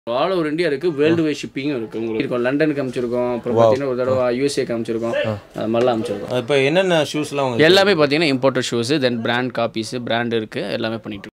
All over India இருக்குது worldwide ஷிப்பிங்கும் இருக்குது உங்களுக்கு இருக்கும் லண்டனுக்கு அமைச்சிருக்கோம் அப்புறம் பார்த்தீங்கன்னா ஒரு தடவை யூஎஸ்ஏக்கு அமைச்சிருக்கோம் அது மாதிரிலாம் அமைச்சிருக்கோம் இப்போ என்னென்ன ஷூஸ்லாம் உங்களுக்கு எல்லாமே பார்த்தீங்கன்னா imported shoes then brand copies brand இருக்குது எல்லாமே பண்ணிட்டு இருக்கோம்.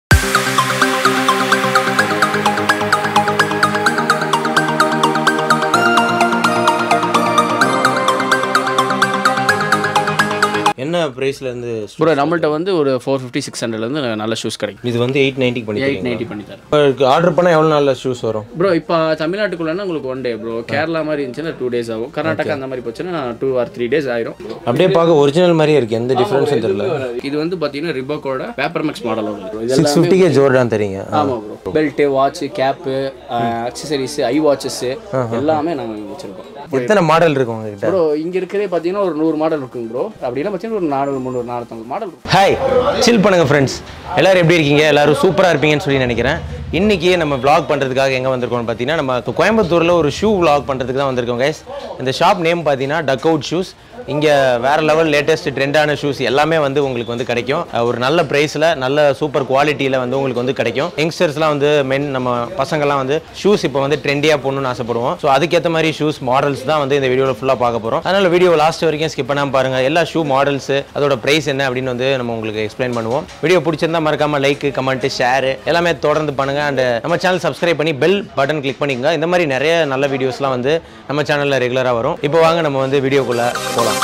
என்ன ப்ரைஸ்லேருந்து ப்ரோ நம்மள்ட்ட வந்து ஒரு ஃபோர் ஃபிஃப்டி சிக்ஸ் ஹண்ட்ரட்லேருந்து நல்ல ஷூஸ் கிடைக்கும் இது வந்து எயிட் நைன்ட்டிக்கு பண்ணி எயிட் நைன்ட்டி பண்ணி தரேன் இப்போ ஆர்டர் பண்ணால் எவ்வளோ நாளில் ஷூஸ் வரும் ப்ரோ இப்போ தமிழ்நாட்டுக்குள்ளனா உங்களுக்கு ஒன் டே ப்ரோ கேரளா மாதிரி இருந்துச்சுன்னா டூ டேஸ் ஆகும் கர்நாடகா அந்த மாதிரி போச்சுன்னா டூ ஆர் த்ரீ டேஸ் ஆயிரும் அப்படியே பார்க்க ஒரிஜினல் மாதிரியே இருக்குது எந்த டிஃப்ரென்ஸும் தெரியல இது வந்து பார்த்தீங்கன்னா ரிபோக்கோட பேப்பர் மேக்ஸ் மாடல் வரும் bro. சிக்ஸ் இதெல்லாம் ஃபிஃப்டிக்கே ஜோர்டான் தெரியுங்க ஆமாம் bro belt watch cap accessories ஐ வாட்சஸ் எல்லாமே நாங்கள் வச்சிருக்கோம் எத்தனை மாடல் இருக்கு உங்ககிட்ட ப்ரோ இங்க இருக்கிறதே பார்த்தீங்கன்னா ஒரு நூறு மாடல் இருக்குங்க ப்ரோ அப்படின்னா பார்த்தீங்கன்னா ஒரு நானூறு முந்நூறு நானூற்றம்பது மாடல் இருக்கும் ஹாய் சில் பண்ணுங்க ஃப்ரெண்ட்ஸ் எல்லாரும் எப்படி இருக்கீங்க எல்லாரும் சூப்பராக இருப்பீங்கன்னு சொல்லி நினைக்கிறேன் இன்னைக்கு நம்ம vlog பண்ணுறதுக்காக எங்கே வந்திருக்கோம்னு பார்த்தீங்கன்னா நம்ம கோயம்புத்தூரில் ஒரு ஷூ vlog பண்ணுறதுக்கு தான் வந்திருக்கோம் guys இந்த ஷாப் நேம் பார்த்தீங்கன்னா டக் அவுட் ஷூஸ் இங்கே வேற லெவல் லேட்டஸ்ட் ட்ரெண்டான ஷூஸ் எல்லாமே வந்து உங்களுக்கு வந்து கிடைக்கும் அஹ் ஒரு நல்ல ப்ரைஸில் நல்ல சூப்பர் குவாலிட்டியில் வந்து உங்களுக்கு வந்து கிடைக்கும் யங்ஸ்டர்ஸ்லாம் வந்து மென் நம்ம பசங்கள்லாம் வந்து ஷூஸ் இப்போ வந்து ட்ரெண்டியாக போகணும்னு ஆசைப்படுவோம் ஸோ அதுக்கேற்ற மாதிரி ஷூஸ் மாடல்ஸ் தான் வந்து இந்த வீடியோவில் ஃபுல்லாக பார்க்க போகிறோம் அதனால் வீடியோ லாஸ்ட் வரைக்கும் ஸ்கிப் பண்ணாமல் பாருங்கள் எல்லா ஷூ மாடல்ஸ் அதோட ப்ரைஸ் என்ன அப்படின்னு வந்து நம்ம உங்களுக்கு எக்ஸ்பிளைன் பண்ணுவோம் வீடியோ பிடிச்சிருந்தா மறக்காம லைக் கமெண்ட் ஷேர் எல்லாமே தொடர்ந்து பண்ணுங்க அண்ட் நம்ம சேனல் சப்ஸ்கிரைப் பண்ணி பெல் பட்டன் கிளிக் பண்ணிக்கங்க இந்த மாதிரி நிறைய நல்ல வீடியோஸ்லாம் வந்து நம்ம சேனலில் ரெகுலராக வரும் இப்போ வாங்க நம்ம வந்து வீடியோக்குள்ளே போகலாம்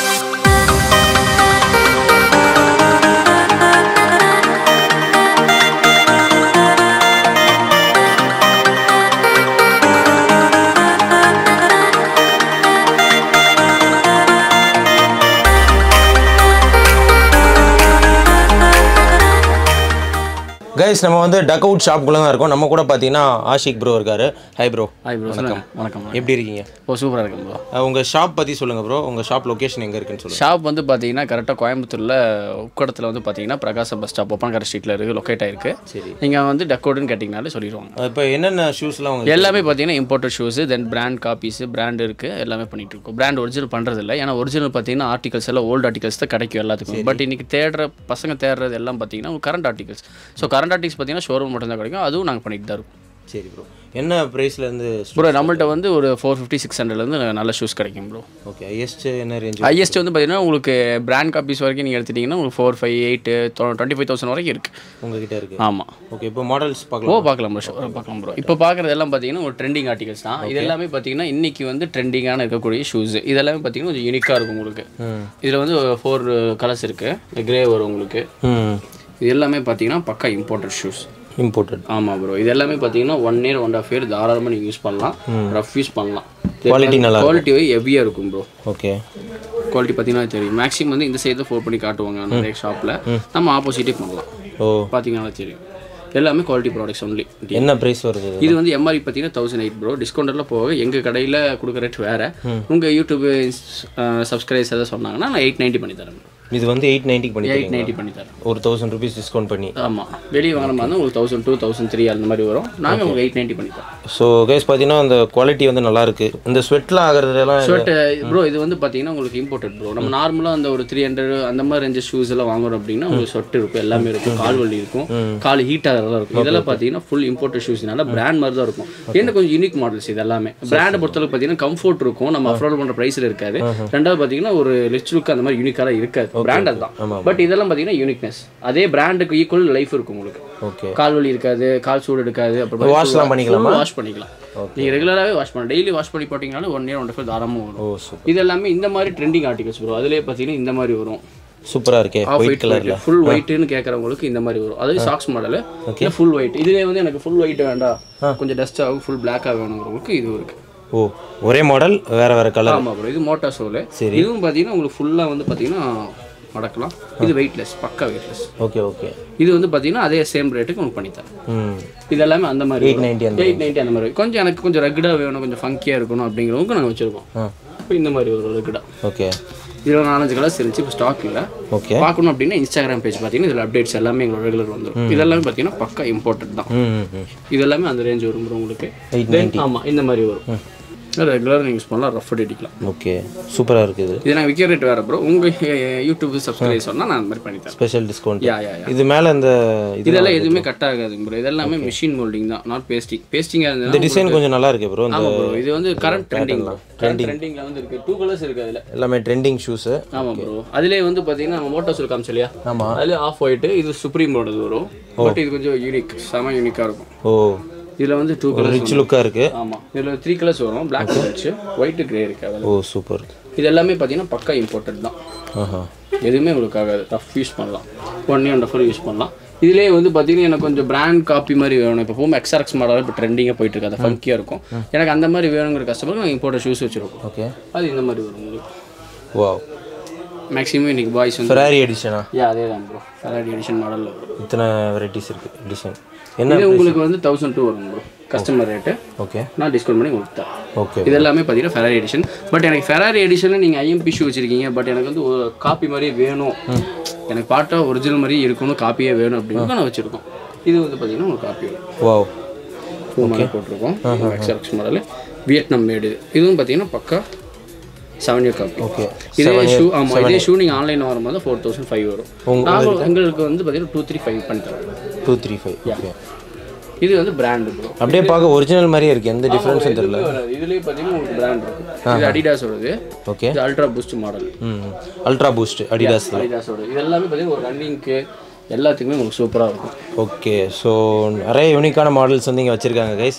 கைஸ் நம்ம வந்து டக் அவுட் ஷாப்குள்ளே தான் இருக்கோம் நம்ம கூட பார்த்தீங்கன்னா ஆஷிக் ப்ரோ இருக்காரு ஹை ப்ரோ ஹாய் ப்ரோ வணக்கம் வணக்கம் எப்படி இருக்கீங்க ஓ சூப்பராக இருக்கும் ப்ரோ அஹ் உங்க ஷாப் பற்றி சொல்லுங்க ப்ரோ உங்க ஷாப் லொகேஷன் எங்கே இருக்குன்னு சொல்லுங்க ஷாப் வந்து பார்த்தீங்கன்னா கரெக்டாக கோயம்புத்தூரில் உக்கடத்தில் வந்து பார்த்தீங்கன்னா பிரகாசம் பஸ் ஸ்டாப் ஒப்பனக்கரை ஸ்ட்ரீட்டில் இருக்குது லொக்கேட் ஆயிருக்கு சரி நீங்கள் வந்து டக்கோடுன்னு கேட்டிங்கனாலே சொல்லிடுவாங்க இப்போ என்னென்ன ஷூஸ்லாம் உங்களுக்கு எல்லாமே பார்த்தீங்கன்னா imported shoes then brand copies brand இருக்குது எல்லாமே பண்ணிட்டு இருக்கோம் பிராண்ட் ஒரிஜினல் பண்ணுறது இல்லை ஏன்னா ஒரிஜினல் பார்த்தீங்கன்னா ஆர்டிகல்ஸ் எல்லாம் ஓல்டு ஆர்டிகல்ஸ் தான் கிடைக்கும் எல்லாத்துக்கும் பட் இன்னைக்கு தேடுற பசங்க தேடுறது எல்லாம் பார்த்தீங்கன்னா current articles so current articles பார்த்தீங்கன்னா ஷோரூம் மட்டும் தான் கிடைக்கும் அதுவும் நாங்கள் பண்ணிட்டு தான் இருக்கோம் சரி ப்ரோ என்ன ப்ரைஸ்லேருந்து ப்ரோ நம்மள்ட்ட வந்து ஒரு ஃபோர் ஃபிஃப்டி சிக்ஸ் ஹண்ட்ரட்லேருந்து நல்ல ஷூஸ் கிடைக்கும் ப்ரோ ஓகே ஹையஸ்ட் என்ன ரேஞ்ச் ஹையஸ்ட் வந்து பார்த்தீங்கன்னா உங்களுக்கு பிராண்ட் காப்பீஸ் வரைக்கும் நீங்கள் எடுத்துட்டிங்கன்னா உங்களுக்கு four five eight twenty five thousand வரைக்கும் இருக்குது உங்ககிட்ட இருக்கு ஆமாம் ஓகே இப்போ மாடல்ஸ் ஓ பார்க்கலாம் பார்க்கலாம் ப்ரோ பார்க்கலாம் ப்ரோ இப்போ பார்க்குறது எல்லாம் பார்த்தீங்கன்னா ஒரு ட்ரெண்டிங் ஆர்டிகல்ஸ் தான் இது எல்லாமே பார்த்தீங்கன்னா இன்னைக்கு வந்து ட்ரெண்டிங்கான இருக்கக்கூடிய ஷூஸ் இதெல்லாமே பார்த்தீங்கன்னா கொஞ்சம் யூனிக்காக இருக்கும் உங்களுக்கு ம் இதில் வந்து ஃபோர் கலர்ஸ் இருக்குது கிரே வரும் உங்களுக்கு ம் இது எல்லாமே பார்த்தீங்கன்னா பக்கா இம்போர்ட்டட் ஷூஸ் இம்போர்ட்டட் ஆமாம் ப்ரோ இது எல்லாமே பார்த்தீங்கன்னா one year one half year தாராளமாக நீங்கள் யூஸ் பண்ணலாம் ரஃப் யூஸ் பண்ணலாம் Quality நல்லா குவாலிட்டி ஹெவியாக இருக்கும் ப்ரோ ஓகே குவாலிட்டி பார்த்தீங்கன்னா தெரியும் மேக்ஸிமம் வந்து இந்த சைடு ஃபோர் பண்ணி காட்டுவாங்க நிறைய ஷாப்பில் நம்ம ஆப்போசிட்டே பண்ணலாம் ஓ பார்த்தீங்கன்னா தெரியும் எல்லாமே குவாலிட்டி ப்ராடக்ட்ஸ் ஒன்லி என்ன ப்ரைஸ் வருது இது? இது வந்து எம்ஆர்பி பார்த்தீங்கன்னா தௌசண்ட் எயிட் ப்ரோ டிஸ்கவுண்ட்டில் போக எங்கள் கடையில் கொடுக்குற ரேட் வேறு உங்கள் யூடியூப் சப்ஸ்கிரைப்ஸ் எதாவது சொன்னாங்கன்னா நான் எயிட் நைன்ட்டி பண்ணி தரேன் இது வந்து எயிட் நைன்ட்டிக்கு பண்ணி எயிட் தரீங்க நைன்ட்டி பண்ணி தரேன் ஒரு தௌசண்ட் ருபீஸ் டிஸ்கவுண்ட் பண்ணி ஆமாம் வெளியே வாங்கின மாதிரி உங்களுக்கு தௌசண்ட் டூ தௌசண்ட் த்ரீ அந்த மாதிரி வரும் நாங்கள் உங்களுக்கு எயிட் நைன்ட்டி பண்ணி தரோம் ஸோ கைஸ் பார்த்தீங்கன்னா அந்த குவாலிட்டி வந்து நல்லா இருக்கு இந்த ஸ்வெட்லாம் ஆகிறதுலாம் ஷர்ட் ப்ரோ இது வந்து பார்த்தீங்கன்னா உங்களுக்கு இம்போர்ட்டட் ப்ரோ நம்ம நார்மலாக அந்த ஒரு த்ரீ ஹண்ட்ரட் அந்த மாதிரி ரேஞ்சு ஷூஸ் எல்லாம் வாங்குறோம் அப்படின்னா உங்களுக்கு சொட்டு இருக்கும் எல்லாமே இருக்கும் கால் வலி இருக்கும் கால் ஹீட் ஆகிறதா இருக்கும் இதெல்லாம் பார்த்தீங்கன்னா ஃபுல் இம்போர்ட்டட் ஷூஸ்னால பிராண்ட் மாதிரி தான் இருக்கும் என்ன கொஞ்சம் யூனிக் மாடல்ஸ் இது எல்லாமே பிராண்டை பொறுத்தளவுக்கு பார்த்தீங்கன்னா கம்ஃபர்ட் இருக்கும் நம்ம அஃபோர்ட் பண்ணுற ப்ரைஸில் இருக்காது ரெண்டாவது பார்த்தீங்கன்னா ஒரு லிஸ்ட் லுக் அந்த மாதிரி யூனிக்காக இருக்காது பிராண்ட் தான் பட் இதெல்லாம் பார்த்தீங்கன்னா யூனிக்னஸ் அதே பிராண்டுக்கு ஈக்குவல் லைஃப் இருக்கும் உங்களுக்கு ஓகே கால் வலி இருக்காது கால் சூடு எடுக்காது அப்புறம் Washலாம் பண்ணிக்கலாமா? வாஷ் பண்ணிக்கலாம் நீங்கள் ரெகுலராகவே வாஷ் பண்ணலாம் டெய்லி வாஷ் பண்ணி போட்டிங்கனாலும் ஒன் இயர் ஒன் ஃபைவ் தாராளமாக வரும் ஓ சூப்பர் இது எல்லாமே இந்த மாதிரி ட்ரெண்டிங் ஆர்டிகல்ஸ் வரும் அதுலேயே பார்த்தீங்கன்னா இந்த மாதிரி வரும் சூப்பராக இருக்கே ஆஃப் ஒயிட் ஒயிட் கலரில் ஃபுல் ஒயிட்னு கேட்குறவங்களுக்கு இந்த மாதிரி வரும் அது சாக்ஸ் மாடல் ஃபுல் ஒயிட் இதுலேயே வந்து எனக்கு ஃபுல் ஒயிட் வேண்டாம் கொஞ்சம் டஸ்ட் ஆகும் ஃபுல் பிளாக்காக வேணுங்கிறவங்களுக்கு இது இருக்கு ஓ ஒரே மாடல் வேற வேற கலர் ஆமாம் ப்ரோ இது மோட்டா சோலு சரி. இதுவும் பார்த்தீங்கன்னா உங்களுக்கு ஃபுல்லாக வந்து பார்த்தீங்கன்னா மடக்கலாம் இது வெயிட்லெஸ் பக்கா வெயிட்லெஸ் ஓகே ஓகே இது வந்து பார்த்தீங்கன்னா அதே சேம் ரேட்டுக்கு உங்களுக்கு பண்ணித்தரேன் ம் இது எல்லாமே அந்த மாதிரி எயிட் நைன்ட்டி அந்த எயிட் நைன்ட்டி அந்த மாதிரி கொஞ்சம் எனக்கு கொஞ்சம் ரகுடாக வேணும் கொஞ்சம் ஃபங்கியாக இருக்கணும் அப்படிங்கிறவங்க நாங்கள் வச்சுருக்கோம் ஆ இப்போ இந்த மாதிரி ஒரு ரகுடா ஓகே இதில் நாலஞ்சு கலர்ஸ் இருந்துச்சு இப்போ ஸ்டாக் இல்லை ஓகே பார்க்கணும் அப்படின்னா இன்ஸ்டாகிராம் பேஜ் பார்த்தீங்கன்னா இதில் அப்டேட்ஸ் எல்லாமே எங்களோட ரெகுலர் வந்துடும் இதெல்லாமே பார்த்தீங்கன்னா பக்கா இம்போர்ட்டட் தான் ம் ம் ம் இது எல்லாமே அந்த ரேஞ்ச் வரும் bro உங்களுக்கு எயிட் தென் ஆமாம் இந்த மாதிரி வரும் ரெகுலராக நீங்கள் யூஸ் பண்ணலாம் ரஃப் அடிக்கலாம் ஓகே சூப்பராக இருக்குது இது நான் விற்கிற ரேட் வேறு ப்ரோ உங்கள் யூடியூப் சப்ஸ்கிரைப் சொன்னால் நான் அந்த மாதிரி பண்ணி தரேன் ஸ்பெஷல் டிஸ்கவுண்ட் யா யா யா இது மேலே இந்த இது இதெல்லாம் எதுவுமே கட் ஆகாது ப்ரோ இதெல்லாமே மிஷின் மோல்டிங் தான் நாட் பேஸ்டிங் பேஸ்டிங்காக இந்த இருந்ததுன்னா டிசைன் கொஞ்சம் நல்லா இருக்கு ப்ரோ இந்த ஆமாம் ப்ரோ இது வந்து கரண்ட் ட்ரெண்டிங் கரண்ட் ட்ரெண்டிங்கில் வந்து இருக்குது டூ கலர்ஸ் இருக்குது அதில் எல்லாமே ட்ரெண்டிங் ஷூஸு ஆமாம் ப்ரோ அதிலே வந்து பார்த்தீங்கன்னா நம்ம மோட்டோஸில் காமிச்சு இல்லையா ஆமாம் அதில் ஆஃப் ஒயிட்டு இது சுப்ரீமோடது வரும் பட் இது கொஞ்சம் யூனிக் செம யூனிக்காக இருக்கும் ஓ இதில் வந்து டூ கலர்ஸ் ரிச் லுக்காக இருக்குது ஆமாம் இதில் த்ரீ கலர்ஸ் வரும் பிளாக் இருந்துச்சு ஒயிட்டு கிரே இருக்கு அதில் ஓ சூப்பர் இது எல்லாமே பார்த்தீங்கன்னா பக்கா இம்போர்ட்டட் தான் ஆஹா எதுவுமே உங்களுக்கு ஆகாது ரஃப் யூஸ் பண்ணலாம் ஒன் அண்ட் ஆஃப் யூஸ் பண்ணலாம் இதுலேயே வந்து பார்த்தீங்கன்னா எனக்கு கொஞ்சம் பிராண்ட் காப்பி மாதிரி வேணும் இப்போ போகும் எக்ஸ்ஆர்எக்ஸ் மாடல் இப்போ ட்ரெண்டிங்காக போயிட்டு இருக்கு அது ஃபங்கியாக இருக்கும் எனக்கு அந்த மாதிரி வேணுங்கிற கஸ்டமருக்கு நாங்கள் இம்போர்ட்டட் ஷூஸ் வச்சுருக்கோம் ஓகே அது இந்த மாதிரி வரும் உங்களுக்கு வாவ் மேக்ஸிமம் இன்னைக்கு பாய்ஸ் வந்து ஃபெராரி எடிஷனா யா அதே தான் ப்ரோ ஃபெராரி எடிஷன் மாடலில் வரும் இத்தனை வெரைட்டிஸ் இருக்குது டிசைன் என்ன இது உங்களுக்கு வந்து தௌசண்ட் டூ வரும் ப்ரோ கஸ்டமர் ரேட்டு ஓகே நான் டிஸ்கவுண்ட் பண்ணி உங்களுக்கு தரேன் ஓகே இது எல்லாமே பார்த்தீங்கன்னா ஃபெராரி எடிஷன் பட் எனக்கு ஃபெராரி எடிஷனில் நீங்கள் ஐஎம்பி ஷூ வச்சிருக்கீங்க பட் எனக்கு வந்து ஒரு காப்பி மாதிரியே வேணும் எனக்கு பாட்டா ஒரிஜினல் மாதிரி இருக்கணும் காப்பியே வேணும் அப்படின்னு நான் வச்சுருக்கோம் இது வந்து பார்த்தீங்கன்னா ஒரு காப்பி வரும் வாவ் பூ மாதிரி போட்டிருக்கோம் எக்ஸ்எக்ஸ் மாடல் வியட்நாம் மேடு இதுவும் பார்த்தீங்கன்னா பக்கா செவன் இயர் காப்பி ஓகே இதே ஷூ ஆமாம் இதே ஷூ நீங்கள் ஆன்லைனில் வரும்போது ஃபோர் தௌசண்ட் ஃபைவ் வரும் நாங்கள் எங்களுக்கு வந்து பார்த்தீங்கன்னா டூ த்ரீ ஃபைவ் பண்ணி தரோம் டூ த்ரீ ஃபைவ் ஓகே இது வந்து பிராண்டு ப்ரோ அப்படியே பார்க்க ஒரிஜினல் மாதிரியே இருக்குது எந்த டிஃப்ரென்ஸும் தெரியல இதுலேயே பார்த்தீங்கன்னா உங்களுக்கு பிராண்ட் இருக்கு இது அடிடாஸோடது ஓகே இது அல்ட்ரா பூஸ்ட் மாடல் ம் அல்ட்ரா பூஸ்ட் அடிடாஸ் அடிடாஸோட இது எல்லாமே பார்த்தீங்கன்னா ஒரு ரன்னிங்க்கு எல்லாத்துக்குமே உங்களுக்கு சூப்பராக இருக்கும் ஓகே ஸோ நிறைய யூனிக்கான மாடல்ஸ் வந்து இங்கே வச்சுருக்காங்க கைஸ்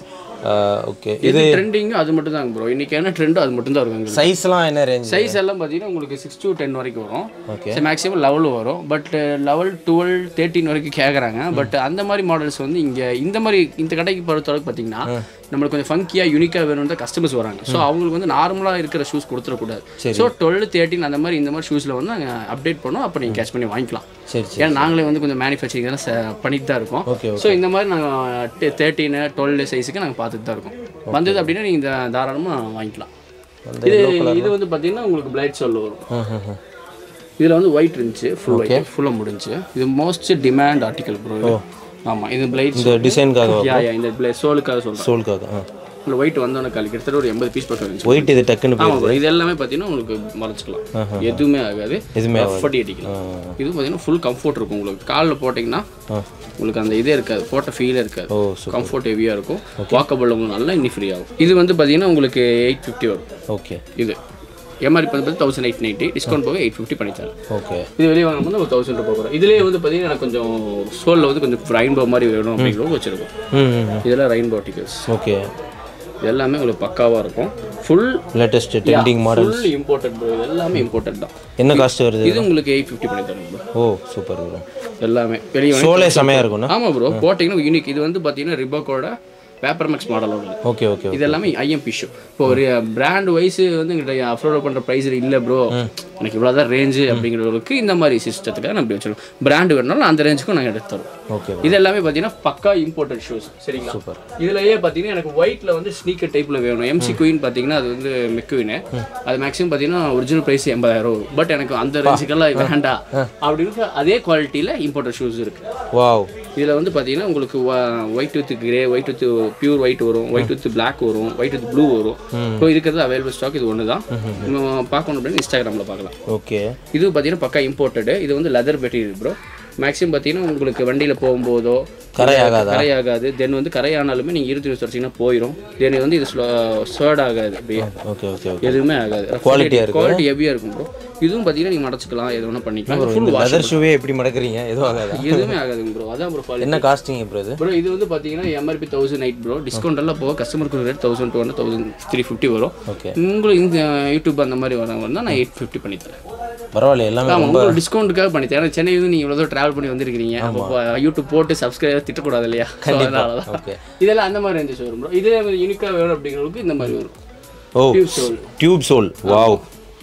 ஓகே இது ட்ரெண்டிங் அது மட்டும் தாங்க ப்ரோ இன்னைக்கு என்ன ட்ரெண்டோ அது மட்டும் தான் இருக்கும் சைஸ்லாம் என்ன ரேஞ்ச் சைஸ் எல்லாம் பார்த்தீங்கன்னா உங்களுக்கு சிக்ஸ் to டென் வரைக்கும் வரும் Okay. மேக்ஸிமம் லெவல் வரும் பட் லெவல் டுவெல் தேர்ட்டின் வரைக்கும் கேட்குறாங்க பட் அந்த மாதிரி மாடல்ஸ் வந்து இங்கே இந்த மாதிரி இந்த கடைக்கு பொறுத்தளவுக்கு பார்த்தீங்கன்னா நம்மளுக்கு கொஞ்சம் ஃபங்கியாக யூனிக்காக வேணும்னு தான் கஸ்டமர்ஸ் வராங்க ஸோ அவங்களுக்கு வந்து நார்மலாக இருக்கிற ஷூஸ் கொடுத்துடக்கூடாது ஸோ டுவெல் தேர்ட்டின் அந்த மாதிரி இந்த மாதிரி ஷூஸில் வந்து நாங்கள் அப்டேட் பண்ணோம் அப்போ நீங்கள் கேட்ச் பண்ணி வாங்கிக்கலாம் சரி சரி ஏன்னா நாங்களே வந்து கொஞ்சம் மேனுஃபேக்சரிங் எல்லாம் ச- பண்ணிட்டு தான் இருக்கோம் ஓகே ஸோ இந்த மாதிரி நாங்கள் தேர்ட்டின் டுவெல் சைஸுக்கு நாங்கள் பார்த்துட்டு தான் இருக்கோம் வந்தது அப்படின்னா நீங்கள் தாராளமாக வாங்கிக்கலாம் இது இது வந்து பார்த்தீங்கன்னா உங்களுக்கு பிளைட் சொல் வரும் ம் ம் ம் இதில் வந்து ஒயிட் இருந்துச்சு ஃபுல் ஒயிட் ஃபுல்லாக முடிஞ்சு இது மோஸ்ட் டிமாண்ட் ஆர்டிகல் ப்ரோ ஆமாம் இது பிளைட் இந்த டிசைனுக்காக யா யா இந்த பிளை சோலுக்காக சொல்கிறேன் சோலுக்காக ஆ இல்லை ஒயிட் வந்தோன்னே காலி கிட்டத்தட்ட ஒரு எண்பது பீஸ் பக்கம் இருந்துச்சு ஒயிட் இது டக்குன்னு போய் ஆமாம் bro. இது எல்லாமே பார்த்தீங்கன்னா உங்களுக்கு மறைச்சிக்கலாம் எதுவுமே ஆகாது எதுவுமே ஃபட்டி அடிக்கலாம் இது பார்த்தீங்கன்னா ஃபுல் கம்ஃபர்ட் இருக்கும் உங்களுக்கு காலில் போட்டிங்கன்னா உங்களுக்கு அந்த இதே இருக்காது போட்ட ஃபீலே இருக்காது ஓ கம்ஃபர்ட் ஹெவியாக இருக்கும் வாக்கபிள் உங்களுக்கு நல்லா இன்னி ஃப்ரீ ஆகும் இது வந்து பார்த்தீங்கன்னா உங்களுக்கு எயிட் ஃபிஃப்டி வரும் ஓகே இது எம்ஆர்பி வந்து தௌசண்ட் எயிட் நைன்ட்டி டிஸ்கவுண்ட் போக எயிட் ஃபிஃப்டி பண்ணித்தரேன் ஓகே இது வெளியே வாங்கும்போது ஒரு தௌசண்ட் ரூபாய் வரும் இதுலேயே வந்து பார்த்தீங்கன்னா எனக்கு கொஞ்சம் சோலில் வந்து கொஞ்சம் ரெயின்போ மாதிரி வேணும் அப்படிங்கிறது வச்சிருக்கோம் ம் ம் ம். இதெல்லாம் ரெயின்போ டிக்கெட்ஸ் ஓகே இது எல்லாமே உங்களுக்கு பக்காவாக இருக்கும் full latest trending model full imported bro இது எல்லாமே இம்போர்ட்டட் தான் என்ன காஸ்ட் வருது இது உங்களுக்கு எயிட் ஃபிஃப்டி பண்ணி தரேன் bro. ஓ சூப்பர் ப்ரோ எல்லாமே வெளியே சோலே செமையாக இருக்கும்ண்ணா ஆமாம் ப்ரோ போட்டிங்கன்னா யூனிக் இது வந்து பார்த்தீங்கன்னா ரிபோக்கோட பேப்பர் மேக்ஸ் மாடலோட ஓகே ஓகே இது எல்லாமே ஐஎம்பி ஷூ இப்போ ஒரு பிராண்ட் வைஸ் வந்து எங்கிட்ட அஃபோர்ட் பண்ணுற ப்ரைஸ் இல்லை ப்ரோ எனக்கு இவ்வளோ தான் ரேஞ்சு அப்படிங்கிறவங்களுக்கு இந்த மாதிரி சிஸ்டத்துக்காக நம்ம இப்படி வச்சிருக்கோம் பிராண்ட் வேணுனாலும் அந்த ரேஞ்சுக்கும் நாங்கள் எடுத்து தரோம் ஓகே இது எல்லாமே பார்த்தீங்கன்னா பக்கா இம்போர்ட்டட் ஷூஸ் சரிங்களா சூப்பர் இதுலயே பார்த்தீங்கன்னா எனக்கு ஒயிட்ல வந்து ஸ்னீக்கர் டைப்ல வேணும் எம்சி குயின் பார்த்தீங்கன்னா அது வந்து மெக்குவின் அது மேக்ஸிமம் பார்த்தீங்கன்னா ஒரிஜினல் ப்ரைஸ் எண்பதாயிரம் வரும் பட் எனக்கு அந்த ரேஞ்சுக்கெல்லாம் வேண்டாம் அப்படின்னு அதே குவாலிட்டியில் இம்போர்ட்டட் ஷூஸ் இருக்கு வாவ் இதில் வந்து பார்த்தீங்கன்னா உங்களுக்கு white with grey white with pure white வரும் ஒயிட் வித் பிளாக் வரும் ஒயிட் வித் ப்ளூ வரும் ஸோ இருக்கிறது அவைலபிள் ஸ்டாக் இது ஒன்று தான் நம்ம பார்க்கணும் அப்படின்னு இன்ஸ்டாகிராமில் பார்க்கலாம் ஓகே இது பார்த்தீங்கன்னா பக்கா இம்போர்ட்டடு இது வந்து லெதர் மெட்டீரியல் ப்ரோ மேக்ஸிமம் பார்த்தீங்கன்னா உங்களுக்கு வண்டியில் போகும்போதோ கரை ஆகாதா கரையாகாது தென் வந்து கரையானாலுமே நீங்கள் இருபத்தி நிமிஷம் வச்சிங்கன்னா போயிடும் தென் வந்து இது ஸ்லோட் ஆகாது அப்படியே ஓகே ஓகே ஓகே எதுவுமே ஆகாது Quality-ஆ இருக்கு. குவாலிட்டி ஹெவியாக இருக்கும் ப்ரோ இதுவும் பார்த்தீங்கன்னா நீங்கள் மடச்சிக்கலாம் எது வேணால் பண்ணிக்கலாம் ஃபுல் வாஷ் லெதர் ஷூவே எப்படி மடக்குறீங்க எதுவும் ஆகாதா எதுவுமே ஆகாதுங்க ப்ரோ அதான் ப்ரோ குவாலிட்டி என்ன காஸ்டிங் ப்ரோ இது ப்ரோ இது வந்து பார்த்தீங்கன்னா MRP thousand eight bro discount எல்லாம் போக கஸ்டமருக்கு rate thousand two hundred thousand three fifty வரும் ஓகே உங்களுக்கு இந்த யூடியூப் அந்த மாதிரி வரவங்க தான் நான் எயிட் ஃபிஃப்டி பண்ணி தரேன் பரவாயில்ல எல்லாமே ஆமாம் உங்களுக்கு டிஸ்கவுண்ட்டுக்காக பண்ணி தரேன் ஏன்னா சென்னை வந்து நீங்கள் இவ்வளோ ட்ராவல் பண்ணி வந்திருக்கீங்க அப்போ யூடியூப் போட்டு சப்ஸ்கிரைபர் திட்டக்கூடாது இல்லையா So, அதனால தான் ஓகே இதெல்லாம் அந்த மாதிரி ரேஞ்சஸ் வரும் ப்ரோ இதே யூனிக்காக வேணும் அப்படிங்கிறவங்களுக்கு இந்த மாதிரி வரும் oh tube sole tube sole wow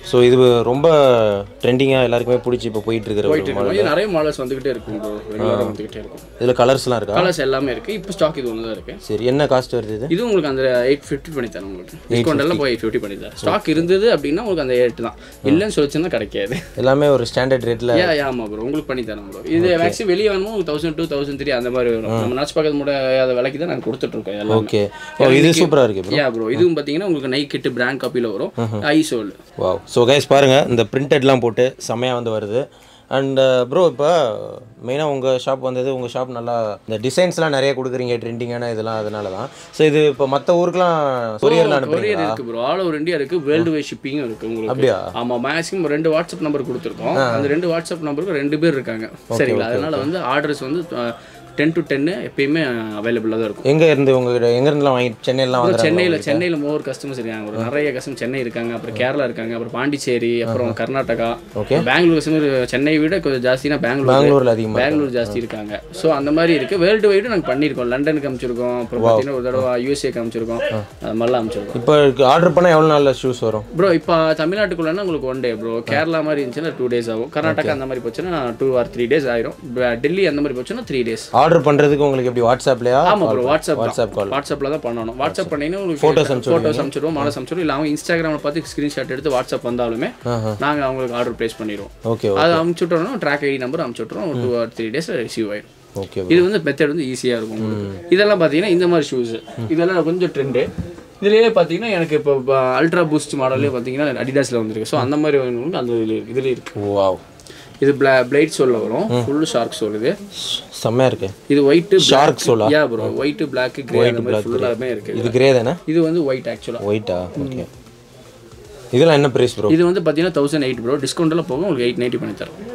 so இது ரொம்ப ட்ரெண்டிங்காக எல்லாருக்குமே பிடிச்சி இப்போ போயிட்டு இருக்கிற ஒரு போயிட்டு இருக்கும் இது நிறைய மாடல்ஸ் வந்துகிட்டே இருக்கும் ப்ரோ ரெகுலராக வந்துகிட்டே இருக்கும் இதில் கலர்ஸ்லாம் இருக்கா கலர்ஸ் எல்லாமே இருக்கு இப்போ ஸ்டாக் இது ஒன்று தான் இருக்கு சரி என்ன காஸ்ட் வருது இது இது உங்களுக்கு அந்த எயிட் ஃபிஃப்டி பண்ணி தரேன் உங்களுக்கு டிஸ்கவுண்ட் எல்லாம் போய் எயிட் ஃபிஃப்டி பண்ணி தரேன் ஸ்டாக் இருந்தது அப்படின்னா உங்களுக்கு அந்த எயிட் தான் இல்லைன்னு சொல்லிச்சுன்னா கிடைக்காது எல்லாமே ஒரு ஸ்டாண்டர்ட் ரேட்டில் யா யா ஆமாம் ப்ரோ உங்களுக்கு பண்ணி தரேன் ப்ரோ இது மேக்ஸிமம் வெளியே வேணுமோ உங்களுக்கு தௌசண்ட் டூ தௌசண்ட் த்ரீ அந்த மாதிரி வரும் நம்ம நினச்சி பார்க்கறது முடியாத விலைக்கு தான் நாங்கள் கொடுத்துட்ருக்கோம் எல்லாம் ஓகே ஓ இது சூப்பராக இருக்கு ப்ரோ யா ப்ரோ இதுவும் பார்த்தீங்கன்னா உங்களுக்கு நைக் கிட்டு பிராண்ட் காப்பியில் வரும் ஐ சோல் வாவ் ஸோ கைஸ் பாருங்கள் இந்த பிரிண்டட்லாம் போட்டு செம்மையாக வந்து வருது அண்ட் ப்ரோ இப்போ மெயினாக உங்கள் ஷாப் வந்தது உங்கள் ஷாப் நல்லா இந்த டிசைன்ஸ்லாம் நிறைய கொடுக்குறீங்க ட்ரெண்டிங்கான இதெல்லாம் அதனால தான் ஸோ இது இப்போ மற்ற ஊருக்குலாம் கொரியரில் கொரியர் அனுப்புறீங்களா இருக்கு ப்ரோ ஆல் ஓவர் இந்தியா இருக்கு வேர்ல்டு வைட் ஷிப்பிங்கும் இருக்கு உங்களுக்கு அப்படியா? ஆமா மேக்ஸிமம் ரெண்டு வாட்ஸ்அப் நம்பர் கொடுத்துருக்கோம் அந்த ரெண்டு வாட்ஸ்அப் நம்பருக்கு ரெண்டு பேர் இருக்காங்க சரிங்களா அதனால வந்து ஆர்டர்ஸ் வந்து டென் டு டென்னு எப்பயுமே அவைலபிளாக தான் இருக்கும் எங்கே இருந்து உங்ககிட்ட எங்கேருந்துலாம் வாங்கி சென்னையிலாம் வாங்குறாங்க சென்னையில் சென்னையில் மோர் கஸ்டமர்ஸ் இருக்காங்க ஒரு நிறைய கஸ்டமர் சென்னை இருக்காங்க அப்புறம் கேரளா இருக்காங்க அப்புறம் பாண்டிச்சேரி அப்புறம் கர்நாடகா Okay. பெங்களூர் கஸ்டமர் சென்னை விட கொஞ்சம் ஜாஸ்தினா பெங்களூர் பெங்களூரில் அதிகமாக பெங்களூர் ஜாஸ்தி இருக்காங்க ஸோ அந்த மாதிரி இருக்கு வேர்ல்டு வைடு நாங்கள் பண்ணியிருக்கோம் லண்டனுக்கு அமைச்சிருக்கோம் அப்புறம் பார்த்தீங்கன்னா ஒரு தடவை யூஎஸ்ஏக்கு அமைச்சிருக்கோம் அது மாதிரிலாம் அமைச்சிருக்கோம் இப்போ ஆர்டர் பண்ணால் எவ்வளோ நாளில் ஷூஸ் வரும் ப்ரோ இப்போ தமிழ்நாட்டுக்குள்ளனா உங்களுக்கு ஒன் டே ப்ரோ கேரளா மாதிரி இருந்துச்சுன்னா டூ டேஸ் ஆகும் கர்நாடகா அந்த மாதிரி போச்சுன்னா டூ ஆர் த்ரீ டேஸ் ஆயிரும் ப- டெல்லி அந்த மாதிரி போச்சுன்னா த்ரீ டேஸ் ஆர்டர் பண்ணுறதுக்கு உங்களுக்கு எப்படி வாட்ஸ்அப்லையா ஆமா ப்ரோ வாட்ஸ்அப் வாட்ஸ்அப் கால் வாட்ஸ்அப்ல தான் பண்ணணும் வாட்ஸ்அப் பண்ணீங்கன்னா உங்களுக்கு Photos அனுப்பிச்சு ஃபோட்டோஸ் அனுப்பிச்சிடுவோம் மாடல்ஸ் அனுப்பிச்சிடுவோம் இல்லை அவங்க இன்ஸ்டாகிராமில் பார்த்து ஸ்க்ரீன்ஷாட் எடுத்து வாட்ஸ்அப் வந்தாலுமே நாங்க அவங்களுக்கு ஆர்டர் ப்ளேஸ் பண்ணிடுவோம் ஓகே அது அனுப்பிச்சுட்டோம்னா ட்ராக் ஐடி நம்பர் அனுப்பிச்சுட்றோம் two or three days receive ஆயிடும் ஓகே இது வந்து மெத்தட் வந்து ஈஸியாக இருக்கும் உங்களுக்கு இதெல்லாம் பார்த்தீங்கன்னா இந்த மாதிரி ஷூஸ் இதெல்லாம் கொஞ்சம் ட்ரெண்டு இதுலேயே பார்த்தீங்கன்னா எனக்கு இப்போ அல்ட்ரா பூஸ்ட் மாடல்லே பார்த்தீங்கன்னா அடிடாஸில் வந்திருக்கு ஸோ அந்த மாதிரி வேணுங்களுக்கு அந்த இதில் இருக்கு இதில் இருக்கு வாவ் இது பிளா பிளைட் சோலில் வரும் ஃபுல் ஷார்க் சோல் இது செம்மையாக இருக்கு இது ஒயிட்டு Shark soul ஆ? Yeah bro white black grey அந்த மாதிரி ஃபுல்லாமே இருக்கு இது கிரே தானே இது வந்து ஒயிட் ஆக்சுவலாக ஒயிட்டா ஓகே இதெல்லாம் என்ன ப்ரைஸ் ப்ரோ இது வந்து பார்த்தீங்கன்னா தௌசண்ட் எயிட் ப்ரோ டிஸ்கவுண்ட்டில் போக உங்களுக்கு எயிட் நைன்ட்டி பண்ணி தரோம்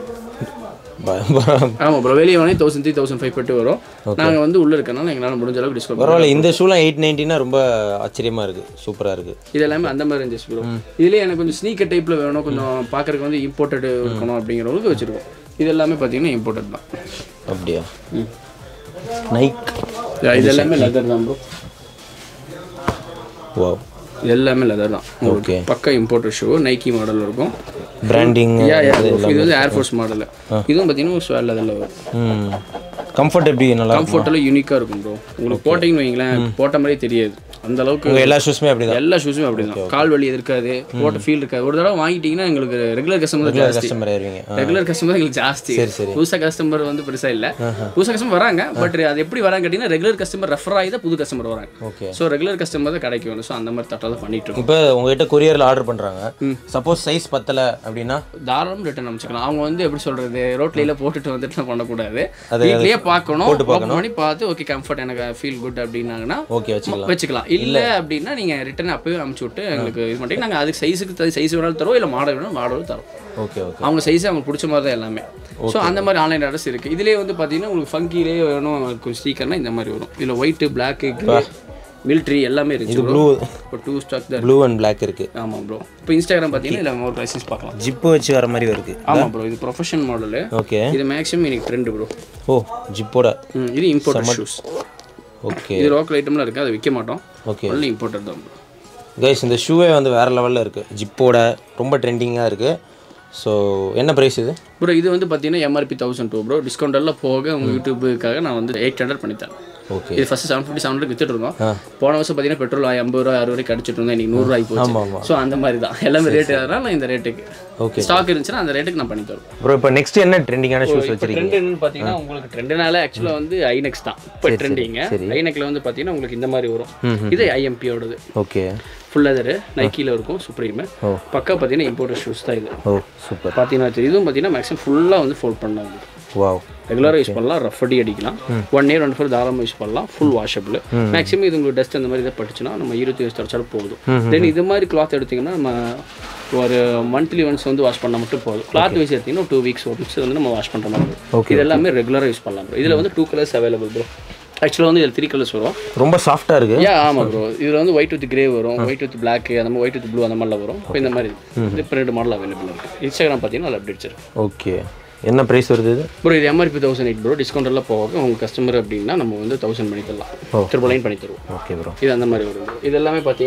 ஆமாம் ப்ரோ வெளியே வாங்கி தௌசண்ட் த்ரீ தௌசண்ட் ஃபைவ் பட்டு வரும் நாங்கள் வந்து உள்ளே இருக்கனால எங்களால் முடிஞ்ச அளவுக்கு டிஸ்கவுண்ட் பரவாயில்ல இந்த ஷூலாம் எயிட் நைன்ட்டினா ரொம்ப ஆச்சரியமாக இருக்குது சூப்பராக இருக்குது இது எல்லாமே அந்த மாதிரி ரேஞ்சஸ் ப்ரோ இதுலேயே எனக்கு கொஞ்சம் ஸ்னீக்கர் டைப்பில் வேணும் கொஞ்சம் பார்க்கறதுக்கு வந்து இம்போர்ட்டட் இருக்கணும் அப்படிங்கிறவங்களுக்கு வச்சிருக்கோம் இது எல்லாமே பார்த்தீங்கன்னா இம்போர்ட்டட் தான் அப்படியா நைக் இது எல்லாமே லெதர் தான் ப்ரோ வாவ் இது எல்லாமே லெதர் தான் ஓகே பக்கா இம்போர்ட்டட் ஷூ நைக்கி மாடல் இருக்கும் பிராண்டிங் யா யா இது வந்து ஏர்ஃபோர்ஸ் மாடல் இதுவும் பார்த்தீங்கன்னா ஸ்வேல் லெதரில் வரும் ம் கம்ஃபர்ட் எப்படி நல்லா இருக்கும் கம்ஃபர்ட்டெல்லாம் யூனிக்காக இருக்கும் ப்ரோ உங்களுக்கு போட்டிங்கன்னு வைங்களேன் போட்ட மாதிரியே தெரியாது அந்த அளவுக்கு உங்கள் எல்லா ஷூஸுமே அப்படி தான் எல்லா ஷூஸுமே அப்படிதான் கால் வலி இருக்காது போட்ட ஃபீல் இருக்காது ஒரு தடவை வாங்கிட்டீங்கன்னா எங்களுக்கு ரெகுலர் கஸ்டமர் ஜாஸ்தி கஸ்டமர் ஆயிருவீங்க ரெகுலர் கஸ்டமர் எங்களுக்கு ஜாஸ்தி சரி, சரி. புதுசா கஸ்டமர் வந்து பெருசா இல்ல புதுசா கஸ்டமர் வராங்க பட் அது எப்படி வராங்க கேட்டீங்கன்னா ரெகுலர் கஸ்டமர் ரெஃபர் ஆகி தான் புது கஸ்டமர் வராங்க ஓகே ஸோ ரெகுலர் கஸ்டமர் தான் கடைக்கு வேணும் ஸோ அந்த மாதிரி தட்டாக தான் பண்ணிட்டு இருக்கோம் இப்போ உங்ககிட்ட கொரியரில் ஆர்டர் பண்ணுறாங்க சப்போஸ் சைஸ் பத்தலை அப்படின்னா தாராளம் ரிட்டர்ன் அமைச்சுக்கலாம் அவங்க வந்து எப்படி சொல்றது ரோட்ல போட்டுட்டு வந்துட்டு பண்ணக்கூடாது வீட்லயே பார்க்கணும் ஓப்பன் பண்ணி பார்த்து ஓகே கம்ஃபர்ட் எனக்கு ஃபீல் குட் அப்படின்னாங்கன்னா ஓகே வச்சுக்கலாம் வச்சுக்கலாம் இல்ல அப்படின்னா நீங்க ரிட்டர்ன் அப்பவே அமுச்சு விட்டு எங்களுக்கு இது பண்ணிட்டு நாங்க அதுக்கு சைஸுக்கு சைஸ் வேணாலும் தரோம் இல்ல மாடல் வேணாலும் மாடலும் தரோம் ஓகே ஓகே அவங்க சைஸ் அவங்களுக்கு பிடிச்ச மாதிரி தான் எல்லாமே ஸோ அந்த மாதிரி ஆன்லைன் ஆர்டர்ஸ் இருக்குது இதுலேயே வந்து பார்த்தீங்கன்னா உங்களுக்கு ஃபங்கிலே வேணும் கொஞ்சம் ஸ்டீக்கர்னா இந்த மாதிரி வரும் இதில் ஒயிட்டு பிளாக்கு மிலிட்ரி எல்லாமே இருக்கு ப்ளூ இப்போ டூ ஸ்டாக் தான் ப்ளூ அண்ட் பிளாக் இருக்குது ஆமாம் ப்ரோ இப்போ இன்ஸ்டாகிராம் பார்த்தீங்கன்னா இல்லை ஒரு லைசன்ஸ் பார்க்கலாம் ஜிப்பு வச்சு வர மாதிரி வருது ஆமாம் ப்ரோ இது ப்ரொஃபஷன் மாடலு ஓகே இது மேக்ஸிமம் எனக்கு ட்ரெண்டு ப்ரோ ஓ ஜிப்போட இது இம்போர்ட் ஷூஸ் ஓகே இது லோக்கல் ஐட்டம்லாம் இருக்குது அதை விற்க மாட்டோம் ஓகே ஒன்லி இம்போர்ட்டட் தான் bro. கைஸ் இந்த ஷூவே வந்து வேறு லெவலில் இருக்குது ஜிப்போட ரொம்ப ட்ரெண்டிங்காக இருக்குது ஸோ என்ன ப்ரைஸ் இது ப்ரோ இது வந்து பார்த்தீங்கன்னா MRP thousand two bro discount எல்லாம் போக உங்கள் யூடியூபுக்காக நான் வந்து எயிட் ஹண்ட்ரட் பண்ணித்தரேன் ஓகே இது first seven fifty seven hundred வித்துட்டு இருந்தோம் போன வருஷம் பார்த்தீங்கன்னா பெட்ரோல் ஐம்பது ரூபா அறுபது ரூபாய் அடிச்சிட்டு இருந்தோம் இன்னைக்கு நூறுரூவாய் போச்சு ஸோ அந்த மாதிரி தான் எல்லாமே ரேட் அதனால நான் இந்த ரேட்டுக்கு Okay. ஸ்டாக் இருந்துச்சுன்னா அந்த ரேட்டுக்கு நான் பண்ணி தருவேன் ப்ரோ இப்போ நெக்ஸ்ட் என்ன ட்ரெண்டிங்கான ஷூஸ் வச்சிருக்கீங்க ட்ரெண்ட் என்னன்னு பார்த்தீங்கன்னா உங்களுக்கு ட்ரெண்டுனால ஆக்சுவலாக வந்து ஐநெக்ஸ் தான் இப்போ ட்ரெண்டிங்க ஐநெக்கில் வந்து பார்த்தீங்கன்னா உங்களுக்கு இந்த மாதிரி வரும் இது ஐஎம்பியோடது ஓகே ஃபுல் லெதரு நைக்கியில் இருக்கும் சுப்ரீம் பக்கா பார்த்தீங்கன்னா இம்போர்ட்டட் ஷூஸ் தான் இது ஓ சூப்பர் பார்த்தீங்கன்னா தெரியும். இதுவும் பார்த்தீங்கன்னா மேக்ஸிமம் ஃபுல்லாக வந்து ஃபோல்ட் பண்ணலாம் வாவ் ரெகுலராக யூஸ் பண்ணலாம் ரஃப் அடி அடிக்கலாம் ஒன் இயர் ஒன் ஃபோர் தாராளமாக யூஸ் பண்ணலாம் ஃபுல் வாஷபிள் மேக்ஸிமம் இது உங்களுக்கு டஸ்ட் அந்த மாதிரி இதை பட்டுச்சுன்னா நம்ம இருபத்தி யூஸ் தொடச்சாலும் போதும் தென் இது மாதிரி கிளாத் எடுத்திங்கன்னா நம்ம ஒரு மந்த்லி ஒன்ஸ் வந்து வாஷ் பண்ணால் மட்டும் போதும் கிளாத் வைஸ் எடுத்திங்கன்னா டூ வீக்ஸ் ஒன்ஸ் வந்து நம்ம வாஷ் பண்ணுற மாதிரி இருக்கும் இது எல்லாமே ரெகுலராக யூஸ் பண்ணலாம் ப்ரோ இதில் வந்து டூ கலர்ஸ் அவைலபிள் ப்ரோ ஆக்சுவலாக வந்து இதில் த்ரீ கலர்ஸ் வரும் ரொம்ப சாஃப்டாக இருக்குது யா ஆமாம் ப்ரோ இதில் வந்து ஒயிட் வித் கிரே வரும் ஒயிட் வித் பிளாக் அந்த மாதிரி ஒயிட் வித் ப்ளூ அந்த மாதிரிலாம் வரும் இப்போ இந்த மாதிரி இது ரெண்டு மாடல் அவைலபிள் இருக்குது இன்ஸ்டாகிராம் பார்த்தீங்கன்னா அதில் அப்டேட்ஸ் இருக்கு ஓகே என்ன ப்ரைஸ் வருது இது ப்ரோ இது MRP thousand eight bro discount எல்லாம் போக உங்கள் கஸ்டமர் அப்படின்னா நம்ம வந்து தௌசண்ட் பண்ணி தரலாம் ட்ரிபிள் லைன் பண்ணி தருவோம் ஓகே ப்ரோ இது அந்த மாதிரி வரும் bro. இது எல்லாமே பார்த்தீங்கன்னா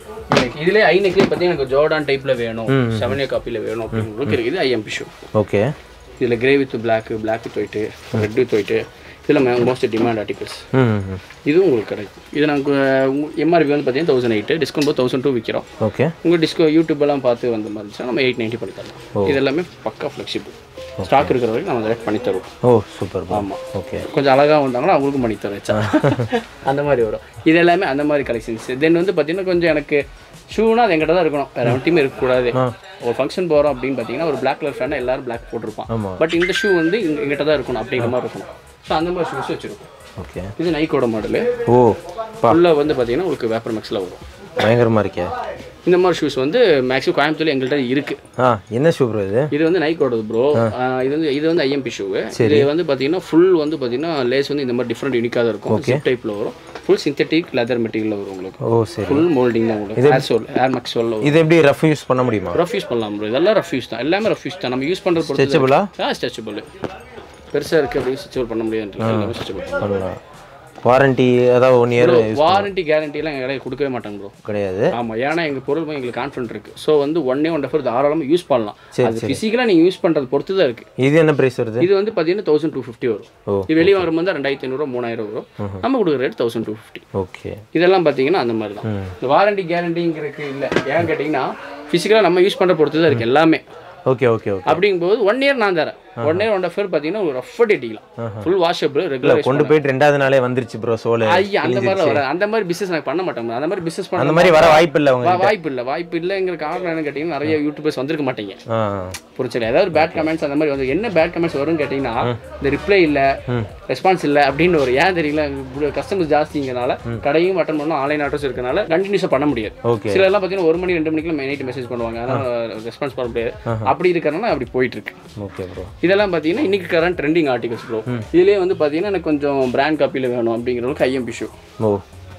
எனக்கு இதுலேயே ஐ நெக்லேயே பார்த்தீங்கன்னா எனக்கு ஜோர்டான் டைப்பில் வேணும் செவனியா காப்பியில் வேணும் அப்படின்னு இருக்குது இது ஐஎம்பி ஷூ ஓகே இதில் grey with black black with white red with white இதில் மோஸ்ட் டிமாண்ட் ஆர்டிகல்ஸ் ம் ம். இதுவும் உங்களுக்கு கிடைக்கும் இது நாங்கள் எம்ஆர்பி வந்து பார்த்தீங்கன்னா தௌசண்ட் எயிட் டிஸ்கவுண்ட் போது தௌசண்ட் டூ விற்கிறோம் ஓகே உங்கள் டிஸ்கோ யூடியூப் எல்லாம் பார்த்து வந்த மாதிரி இருந்துச்சுன்னா நம்ம எயிட் நைன்ட்டி பண்ணி தரலாம் இது எல்லாமே பக்கா ஃப்ளெக்சிபிள் ஸ்டாக் இருக்கிற வரைக்கும் நம்ம செலக்ட் பண்ணி தருவோம் ஓ சூப்பர் ப்ரோ ஆமாம் ஓகே கொஞ்சம் அழகாக வந்தாங்கன்னா அவங்களுக்கும் பண்ணி தரேன் வச்சா அந்த மாதிரி வரும் இது எல்லாமே அந்த மாதிரி கலெக்ஷன்ஸ் தென் வந்து பார்த்தீங்கன்னா கொஞ்சம் எனக்கு ஷூனா அது எங்கிட்ட தான் இருக்கணும் வேறு அவன்ட்டையுமே இருக்கக்கூடாது ஒரு ஃபங்க்ஷன் போகிறோம் அப்படின்னு பார்த்தீங்கன்னா ஒரு பிளாக் கலர் ஃபேனை எல்லாரும் பிளாக் போட்டிருப்பான் ஆமா. பட் இந்த ஷூ வந்து இங்க- எங்கிட்ட தான் இருக்கணும் அப்படிங்கிற மாதிரி இருக்கணும் ஸோ அந்த மாதிரி ஷூஸ் வச்சிருக்கோம் ஓகே இது நைக்கோட மாடலு ஓ உள்ள வந்து பார்த்தீங்கன்னா உங்களுக்கு வேப்பர் மேக்ஸில் வரும் பயங்கரமாக இருக்கே இந்த மாதிரி ஷூஸ் வந்து மேக்ஸிமம் கோயம்புத்தூர்ல எங்கள்கிட்ட இருக்குது ஆ என்ன ஷூ ப்ரோ இது இது வந்து நைக்கோடது ப்ரோ இது வந்து இது வந்து ஐஎம்பி ஷூ இது வந்து பார்த்தீங்கன்னா ஃபுல் வந்து பார்த்தீங்கன்னா லேஸ் வந்து இந்த மாதிரி டிஃப்ரெண்ட் யூனிக்காக தான் இருக்கும் ஜிப் டைப்பில் வரும் ஃபுல் சிந்தட்டிக் லெதர் மெட்டீரியல் வரும் உங்களுக்கு ஓ சரி ஃபுல் மோல்டிங் தான் உங்களுக்கு air sole air max sole வரும் இது எப்படி ரஃப் யூஸ் பண்ண முடியுமா ரஃப் யூஸ் பண்ணலாம் ப்ரோ இதெல்லாம் ரஃப் யூஸ் தான் எல்லாமே ரஃப் யூஸ் தான் நம்ம யூஸ் பண்ணுறது பொறுத்து ஸ்ட்ரெச்சபிளா ஆ ஸ்ட்ரெச்சபிள் பெருசாக இருக்குது அப்படின்னு ஸ்ட்ரெச்சபிள் பண்ண முடியாது எல்லாமே ஸ்ட்ரெச்சபிள் பண்ணலாம் வாரண்டி அதாவது ஒன் இயர் வாரண்டி கேரண்டிலாம் எங்கள் கடையில் கொடுக்கவே மாட்டாங்க ப்ரோ கிடையாது ஆமாம் ஏன்னா எங்கள் பொருள் மேல எங்களுக்கு கான்ஃபிடன்ட் இருக்குது ஸோ வந்து ஒன்னே ஒன் டஃபர் தாராளமாக யூஸ் பண்ணலாம் அது ஃபிசிக்கலாக நீங்கள் யூஸ் பண்ணுறது பொறுத்து தான் இருக்குது இது என்ன ப்ரைஸ் வருது இது வந்து பார்த்தீங்கன்னா தௌசண்ட் டூ ஃபிஃப்டி வரும் ஓ. இது வெளியே வரும்போது ரெண்டாயிரத்தி ஐநூறுரூவா மூணாயிரம் வரும் நம்ம கொடுக்குற rate thousand two fifty okay இதெல்லாம் பார்த்தீங்கன்னா அந்த மாதிரி தான் இந்த வாரண்டி கேரண்டிங்கிறதுக்கு இல்லை ஏன்னு கேட்டிங்கன்னா ஃபிசிக்கலாக நம்ம யூஸ் பண்ணுற பொறுத்து தான் இருக்குது எல்லாமே ஓகே ஓகே ஓகே அப்படிங்கும்போது ஒன் இயர் நான் தரேன் ஒன் இயர் ஒன் ஃபேர் பார்த்தீங்கன்னா ஒரு ரஃப் அடிக்கலாம் ஃபுல் வாஷபிள் ரெகுலர் கொண்டு போயிட்டு ரெண்டாவது நாளே வந்துருச்சு ப்ரோ சோலு ஐயா அந்த மாதிரி வர அந்த மாதிரி பிசினஸ் நான் பண்ண மாட்டேன் அந்த மாதிரி பிசினஸ் அந்த பண்ண மாதிரி வர வாய்ப்பு இல்லை அவங்க வா- வாய்ப்பு இல்லை வாய்ப்பு இல்லைங்கிற காரணம் என்னன்னு கேட்டிங்கன்னா நிறைய யூடியூபர்ஸ் வந்திருக்க மாட்டீங்க ஆ புரிச்சல ஏதாவது பேட் கமெண்ட்ஸ் அந்த மாதிரி வந்து என்ன பேட் கமெண்ட்ஸ் வரும்னு கேட்டிங்கன்னா இந்த ரிப்ளை இல்லை ரெஸ்பான்ஸ் இல்லை அப்படின்னு ஒரு ஏன் தெரியல கஸ்டமர்ஸ் ஜாஸ்திங்கிறனால கடையும் அட்டன் பண்ணணும் ஆன்லைன் ஆர்டர்ஸ் இருக்கனால கண்டினியூஸாக பண்ண முடியாது ஓகே சில எல்லாம் பார்த்தீங்கன்னா ஒரு மணி ரெண்டு மணிக்குலாம் நைட் மெசேஜ் பண்ணுவாங்க அதனால ரெஸ்பான்ஸ் பண்ண முடியாது அப்படி இருக்கறனால அப்படி போயிட்டு இருக்கு ஓகே ப்ரோ இதெல்லாம் பார்த்தீங்கன்னா இன்னைக்கு கரண்ட் ட்ரெண்டிங் ஆர்டிகல்ஸ் ப்ரோ இதுலேயே வந்து பார்த்தீங்கன்னா எனக்கு கொஞ்சம் பிராண்ட் காப்பியில் வேணும் அப்படிங்கிறவங்களுக்கு ஐஎம்பி ஷூ ஓ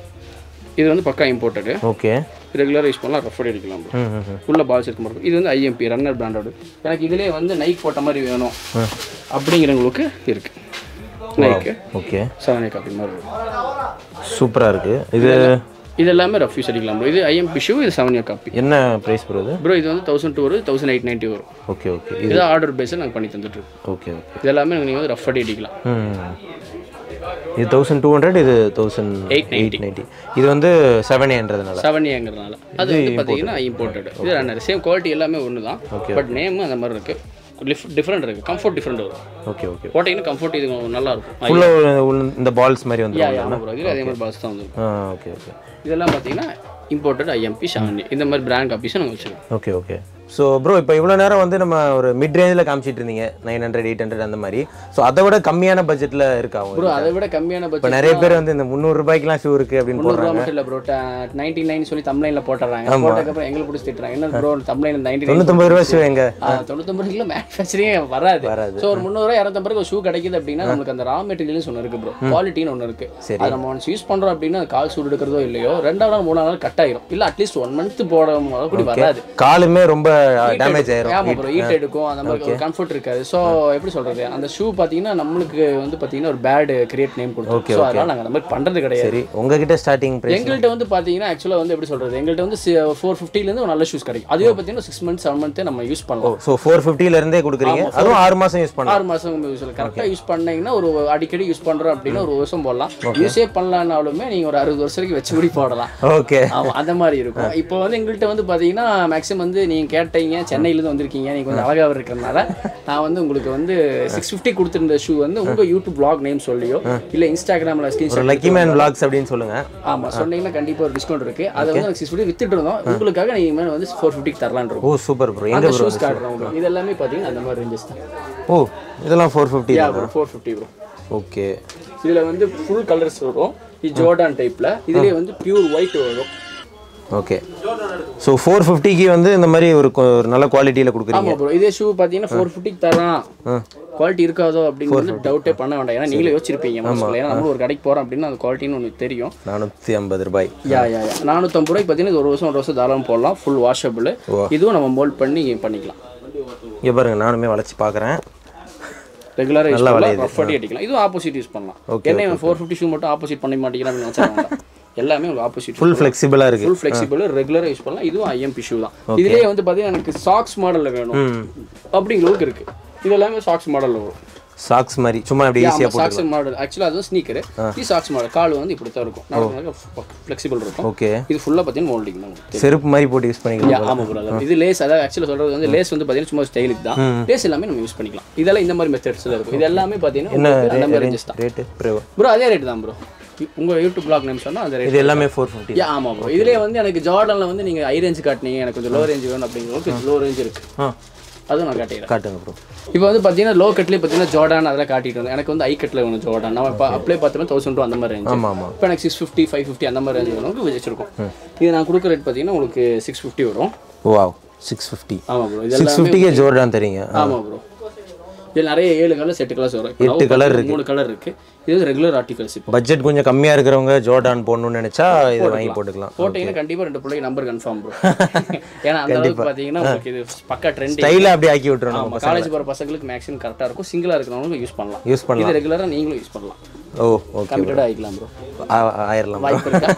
இது வந்து பக்கா இம்போர்ட்டடு ஓகே ரெகுலராக யூஸ் பண்ணலாம் ரஃபடி அடிக்கலாம் ப்ரோ ம் ம் ம். உள்ள பால்ஸ் இருக்க மாட்டோம் இது வந்து ஐஎம்பி ரன்னர் பிராண்டோட எனக்கு இதுலேயே வந்து நைக் போட்ட மாதிரி வேணும் அப்படிங்கிறவங்களுக்கு இருக்கு நைக்கு ஓகே செவனே காப்பி மாதிரி வரும் சூப்பராக இருக்குது இது இது எல்லாமே ரஃப் யூஸ் அடிக்கலாம் ப்ரோ இது ஐஎம்பி ஷூ இது செவன் காப்பி என்ன ப்ரைஸ் ப்ரோ இது ப்ரோ இது வந்து தௌசண்ட் டூ வரும் தௌசண்ட் எயிட் நைன்ட்டி வரும் ஓகே ஓகே இது இது ஆர்டர் பேஸில் நாங்கள் பண்ணி தந்துட்டு இருக்கோம் ஓகே ஓகே இது எல்லாமே நீங்கள் வந்து ரஃப் அடி அடிக்கலாம் ம் இது தௌசண்ட் டூ ஹண்ட்ரட் இது தௌசண்ட் எயிட் நைன்ட்டி நைன்ட்டி இது வந்து செவன் ஏன்றதுனால செவன் ஏங்கிறதுனால அது வந்து பார்த்தீங்கன்னா இம்போர்ட்டட் இது ரன்னர் சேம் குவாலிட்டி எல்லாமே ஒன்று தான் பட் நேம் அந்த மாதிரி இருக்குது டிஃப்ரெண்ட் இருக்குது கம்ஃபர்ட் டிஃப்ரெண்ட் வரும் ஓகே ஓகே போட்டிங்கன்னா கம்ஃபர்ட் இது நல்லா இருக்கும் ஃபுல்லாக இந்த பால்ஸ் மாதிரி வந்து யா யா ப்ரோ இது அதே மாதிரி பாஸ் தான் வந்துருக்கும் ஆ ஓகே ஓகே இதெல்லாம் பார்த்தீங்கன்னா இம்போர்ட்டட் ஐஎம்பி ஷாவனி இந்த மாதிரி பிராண்ட் காப்பீஸும் நாங்கள் வச்சுருக்கோம் ஓகே ஓகே ஸோ ப்ரோ இப்போ இவ்வளோ நேரம் வந்து நம்ம ஒரு மிட் ரேஞ்சில் காமிச்சிட்டு இருந்தீங்க நைன் ஹண்ட்ரட் எயிட் ஹண்ட்ரட் அந்த மாதிரி ஸோ அதை விட கம்மியான பட்ஜெட்டில் இருக்கா அவங்க ப்ரோ அதை விட கம்மியான இப்போ பட்ஜெட் நிறைய பேர் வந்து இந்த முந்நூறு ரூபாய்க்குலாம் ஷூ இருக்குது அப்படின்னு முந்நூறுரூவா போடுறாங்க மட்டும் இல்லை ப்ரோ நைன்டி நைன் சொல்லி தமிழ்ல போட்டுறாங்க போட்டதுக்கப்புறம் எங்களுக்கு பிடிச்சி திட்டுறாங்க என்ன ப்ரோ தமிழ்ல நைன்டி நைன் தொண்ணூத்தொம்பது ரூபா ஷூ எங்க தொண்ணூத்தொம்பது கிலோ மேனுஃபேக்சரிங்கே வராது வராது. ஸோ ஒரு முந்நூறுவா இரநூத்தம்பது ஒரு ஷூ கிடைக்குது அப்படின்னா நம்மளுக்கு அந்த ரா மெட்டீரியல்ஸ் ஒன்று இருக்கு ப்ரோ குவாலிட்டின்னு ஒன்று இருக்கு சரி. அதை நம்ம ஒன்ஸ் யூஸ் பண்ணுறோம் அப்படின்னா அது கால் சூடு எடுக்கிறதோ இல்லையோ ரெண்டாவது நாள் மூணாவது நாள் கட் ஆயிரும் இல்லை அட்லீஸ்ட் ஒன் மந்த் போட கூட வராது காலுமே ரொம்ப டேமேஜ் ஆயிரும் ஆமா ப்ரோ ஹீட் எடுக்கும் அந்த மாதிரி ஒரு கம்ஃபர்ட் இருக்காது ஸோ எப்படி சொல்றது அந்த ஷூ பார்த்தீங்கன்னா நம்மளுக்கு வந்து பார்த்தீங்கன்னா ஒரு பேட் கிரியேட் நேம் கொடுத்தோம் ஸோ அதனால நாங்கள் அந்த மாதிரி பண்றது கிடையாது சரி உங்ககிட்ட ஸ்டார்டிங் ப்ரைஸ் எங்கள்கிட்ட வந்து பார்த்தீங்கன்னா ஆக்சுவலாக வந்து எப்படி சொல்றது எங்கள்கிட்ட வந்து ஃபோர் ஃபிஃப்டிலேருந்து ஒரு நல்ல ஷூஸ் கிடைக்கும் அதுவே பார்த்தீங்கன்னா சிக்ஸ் மந்த்ஸ் செவன் மந்த்தே நம்ம யூஸ் பண்ணலாம் ஸோ ஃபோர் ஃபிஃப்டில இருந்தே கொடுக்குறீங்க அதுவும் ஆறு மாசம் யூஸ் பண்ணலாம் ஆறு மாதம் யூஸ் கரெக்டாக யூஸ் பண்ணீங்கன்னா ஒரு அடிக்கடி யூஸ் பண்ணுறோம் அப்படின்னா ஒரு வருஷம் போடலாம் யூஸே பண்ணலான்னாலுமே நீங்கள் ஒரு அறுபது வருஷம் வரைக்கும் வச்சு கூட போடலாம் ஓகே ஆமா அந்த மாதிரி இருக்கும் இப்போ வந்து எங்கள்கிட்ட வந்து பார்த்தீங்கன்னா மேக்ஸிமம் வந்து நீங்கள் கேட்டீங்க சென்னையிலேருந்து வந்திருக்கீங்க நீங்கள் கொஞ்சம் அழகாக இருக்கிறதுனால நான் வந்து உங்களுக்கு வந்து சிக்ஸ் ஃபிஃப்டி கொடுத்துருந்த ஷூ வந்து உங்கள் யூடியூப் பிளாக் நேம் சொல்லியோ இல்லை இன்ஸ்டாகிராமில் ஒரு ஸ்க்ரீன்ஷாட் லக்கி மேன் vlogs அப்படின்னு சொல்லுங்க ஆமாம் சொன்னீங்கன்னா கண்டிப்பாக ஒரு டிஸ்கவுண்ட் இருக்குது அதை வந்து சிக்ஸ் ஃபிஃப்டி வித்துட்டு இருந்தோம் உங்களுக்காக நீங்கள் மேலே வந்து ஃபோர் ஃபிஃப்டிக்கு தரலான் இருக்கும் ஓ சூப்பர் ப்ரோ எங்க அந்த ப்ரோ ஷூஸ் காட்டுறோம் உங்களுக்கு இது எல்லாமே பார்த்தீங்கன்னா அந்த மாதிரி ரேஞ்சஸ் தான் ஓ இதெல்லாம் four fifty yeah bro four fifty bro okay இதில் வந்து ஃபுல் கலர்ஸ் வரும் இது ஜோர்டான் டைப்பில் இதுலேயே வந்து பியூர் ஒயிட் வரும் ஓகே ஸோ ஃபோர் ஃபிஃப்டிக்கு வந்து இந்த மாதிரி ஒரு கொ- ஒரு நல்ல குவாலிட்டியில் கொடுக்குறீங்க ஆமா ப்ரோ இதே ஷூ பார்த்தீங்கன்னா ஃபோர் ஃபிஃப்டிக்கு தரான் குவாலிட்டி இருக்காதோ அப்படிங்கிறது டவுட்டே பண்ண வேண்டாம் ஏன்னா நீங்களே யோசிச்சிருப்பீங்க மனசுக்குள்ள ஏன்னா நம்ம ஒரு கடைக்கு போகிறோம் அப்படின்னா அந்த குவாலிட்டின்னு ஒன்று தெரியும் நானூற்றி ஐம்பது ரூபாய் யா யா யா நானூற்றம்பது ரூபாய்க்கு பார்த்தீங்கன்னா இது ஒரு வருஷம் ஒரு வருஷம் தாராளம் போடலாம் ஃபுல் வாஷபிள் இதுவும் நம்ம மோல்ட் பண்ணி பண்ணிக்கலாம் இங்கே பாருங்க நானுமே வளைச்சி பார்க்குறேன் ரெகுலராக யூஸ் பண்ணலாம் ரஃப் அடி அடிக்கலாம் இதுவும் ஆப்போசிட் யூஸ் பண்ணலாம் என்ன ஃபோர் ஃபிஃப்டி ஷூ மட்டும் ஆப்போசிட் பண்ண மாட்டேங்கிறேன் அப்படின்னு நினச்சா வேண்டாம் எல்லாமே உங்களுக்கு ஆப்போசிட் ஃபுல் ஃப்ளெக்சிபிளாக இருக்குது ஃபுல் ஃப்ளெக்சிபிள் ரெகுலராக யூஸ் பண்ணலாம் இதுவும் ஐஎம்பி ஷூ தான் இதுலேயே வந்து பார்த்தீங்கன்னா எனக்கு சாக்ஸ் மாடலில் வேணும் அப்படிங்கிறதுக்கு இருக்கு இது எல்லாமே சாக்ஸ் மாடலில் வரும் சாக்ஸ் மாதிரி சும்மா அப்படி ஈஸியாக போட்டு சாக்ஸ் மாடல் ஆக்சுவலாக அதுவும் ஸ்னீக்கர் இது சாக்ஸ் மாடல் கால் வந்து இப்படி தான் இருக்கும் நடக்க ஃப்ளெக்சிபிள் இருக்கும் ஓகே இது ஃபுல்லாக பார்த்தீங்கன்னா மோல்டிங் தான் செருப்பு மாதிரி போட்டு யூஸ் பண்ணிக்கலாம் ஆமா ப்ரோ இது லேஸ் அதாவது ஆக்சுவலாக சொல்றது வந்து லேஸ் வந்து பார்த்தீங்கன்னா சும்மா ஸ்டைலுக்கு தான் லேஸ் எல்லாமே நம்ம யூஸ் பண்ணிக்கலாம் இதெல்லாம் இந்த மாதிரி மெத்தட்ஸ்ல இருக்கும் இது எல்லாமே பார்த்தீங்கன்னா உங்களுக்கு அந்த மாதிரி ranges தான் ரேட்டு ப்ரோ ப்ரோ அதே ரேட் தான் ப்ரோ உங்க யூடியூப் பிளாக் நேம் சொன்னா அந்த ரேட் இது எல்லாமே ஃபோர் ஃபிஃப்டி ஆமா ப்ரோ இதுலயே வந்து எனக்கு ஜார்டன்ல வந்து நீங்க ஹை ரேஞ்ச் காட்டுனீங்க எனக்கு கொஞ்சம் லோ ரேஞ்ச் வேணும் அப்படிங்கிறவங்க லோ ரேஞ்ச் இருக்கு ஆ அதுவும் நான் காட்டிடுறேன் காட்டுங்க ப்ரோ இப்போ வந்து பார்த்தீங்கன்னா லோ கட்லேயே பார்த்தீங்கன்னா ஜார்டான் அதெல்லாம் காட்டிட்டு இருந்தேன் எனக்கு வந்து ஐ கட்டில் வேணும் ஜார்டான் நம்ம இப்போ அப்ளை பார்த்தோம்னா தௌசண்ட் டூ அந்த மாதிரி ரேஞ்ச் ஆமாம் ஆமாம் இப்போ எனக்கு சிக்ஸ் ஃபிஃப்டி ஃபைவ் ஃபிஃப்டி அந்த மாதிரி ரேஞ்ச் வேணும் வச்சிருக்கோம் இது நான் கொடுக்குற ரேட் பார்த்தீங்கன்னா உங்களுக்கு சிக்ஸ் ஃபிஃப்டி வரும் வாவ் சிக்ஸ் ஃபிஃப்டி ஆமாம் ப்ரோ இது சிக்ஸ் ஃபிஃப்டிக்கே ஜோர்டான் தெரியுங்க ஆமாம் ப்ரோ இதில் நிறைய ஏழு கலர்ஸ் எட்டு கலர்ஸ் வரும் எட்டு colour இருக்கு மூணு கலர் இருக்கு இது வந்து ரெகுலர் ஆர்டிகல்ஸ் இப்போ பட்ஜெட் கொஞ்சம் கம்மியாக இருக்கிறவங்க ஜோர்டான் போடணும்னு நினச்சா இது வாங்கி போட்டுக்கலாம் போட்டீங்கன்னா கண்டிப்பா ரெண்டு பிள்ளைங்க நம்பர் கன்ஃபார்ம் ப்ரோ ஏன்னா அந்த அளவுக்கு பார்த்தீங்கன்னா உங்களுக்கு இது பக்கா ட்ரெண்ட் ஸ்டைலாக அப்படியே ஆக்கி விட்டுறணும் ஆமாம் காலேஜ் போகிற பசங்களுக்கு மேக்ஸிமம் கரெக்டாக இருக்கும் சிங்கிளாக இருக்கிறவங்களுக்கு யூஸ் பண்ணலாம் யூஸ் பண்ணலாம் இது ரெகுலராக நீங்களும் யூஸ் பண்ணலாம் ஓ ஓகே கம்ப்யூட்டடாக ஆகிக்கலாம் ப்ரோ ஆயிரலாம் வாய்ப்பு இருக்கா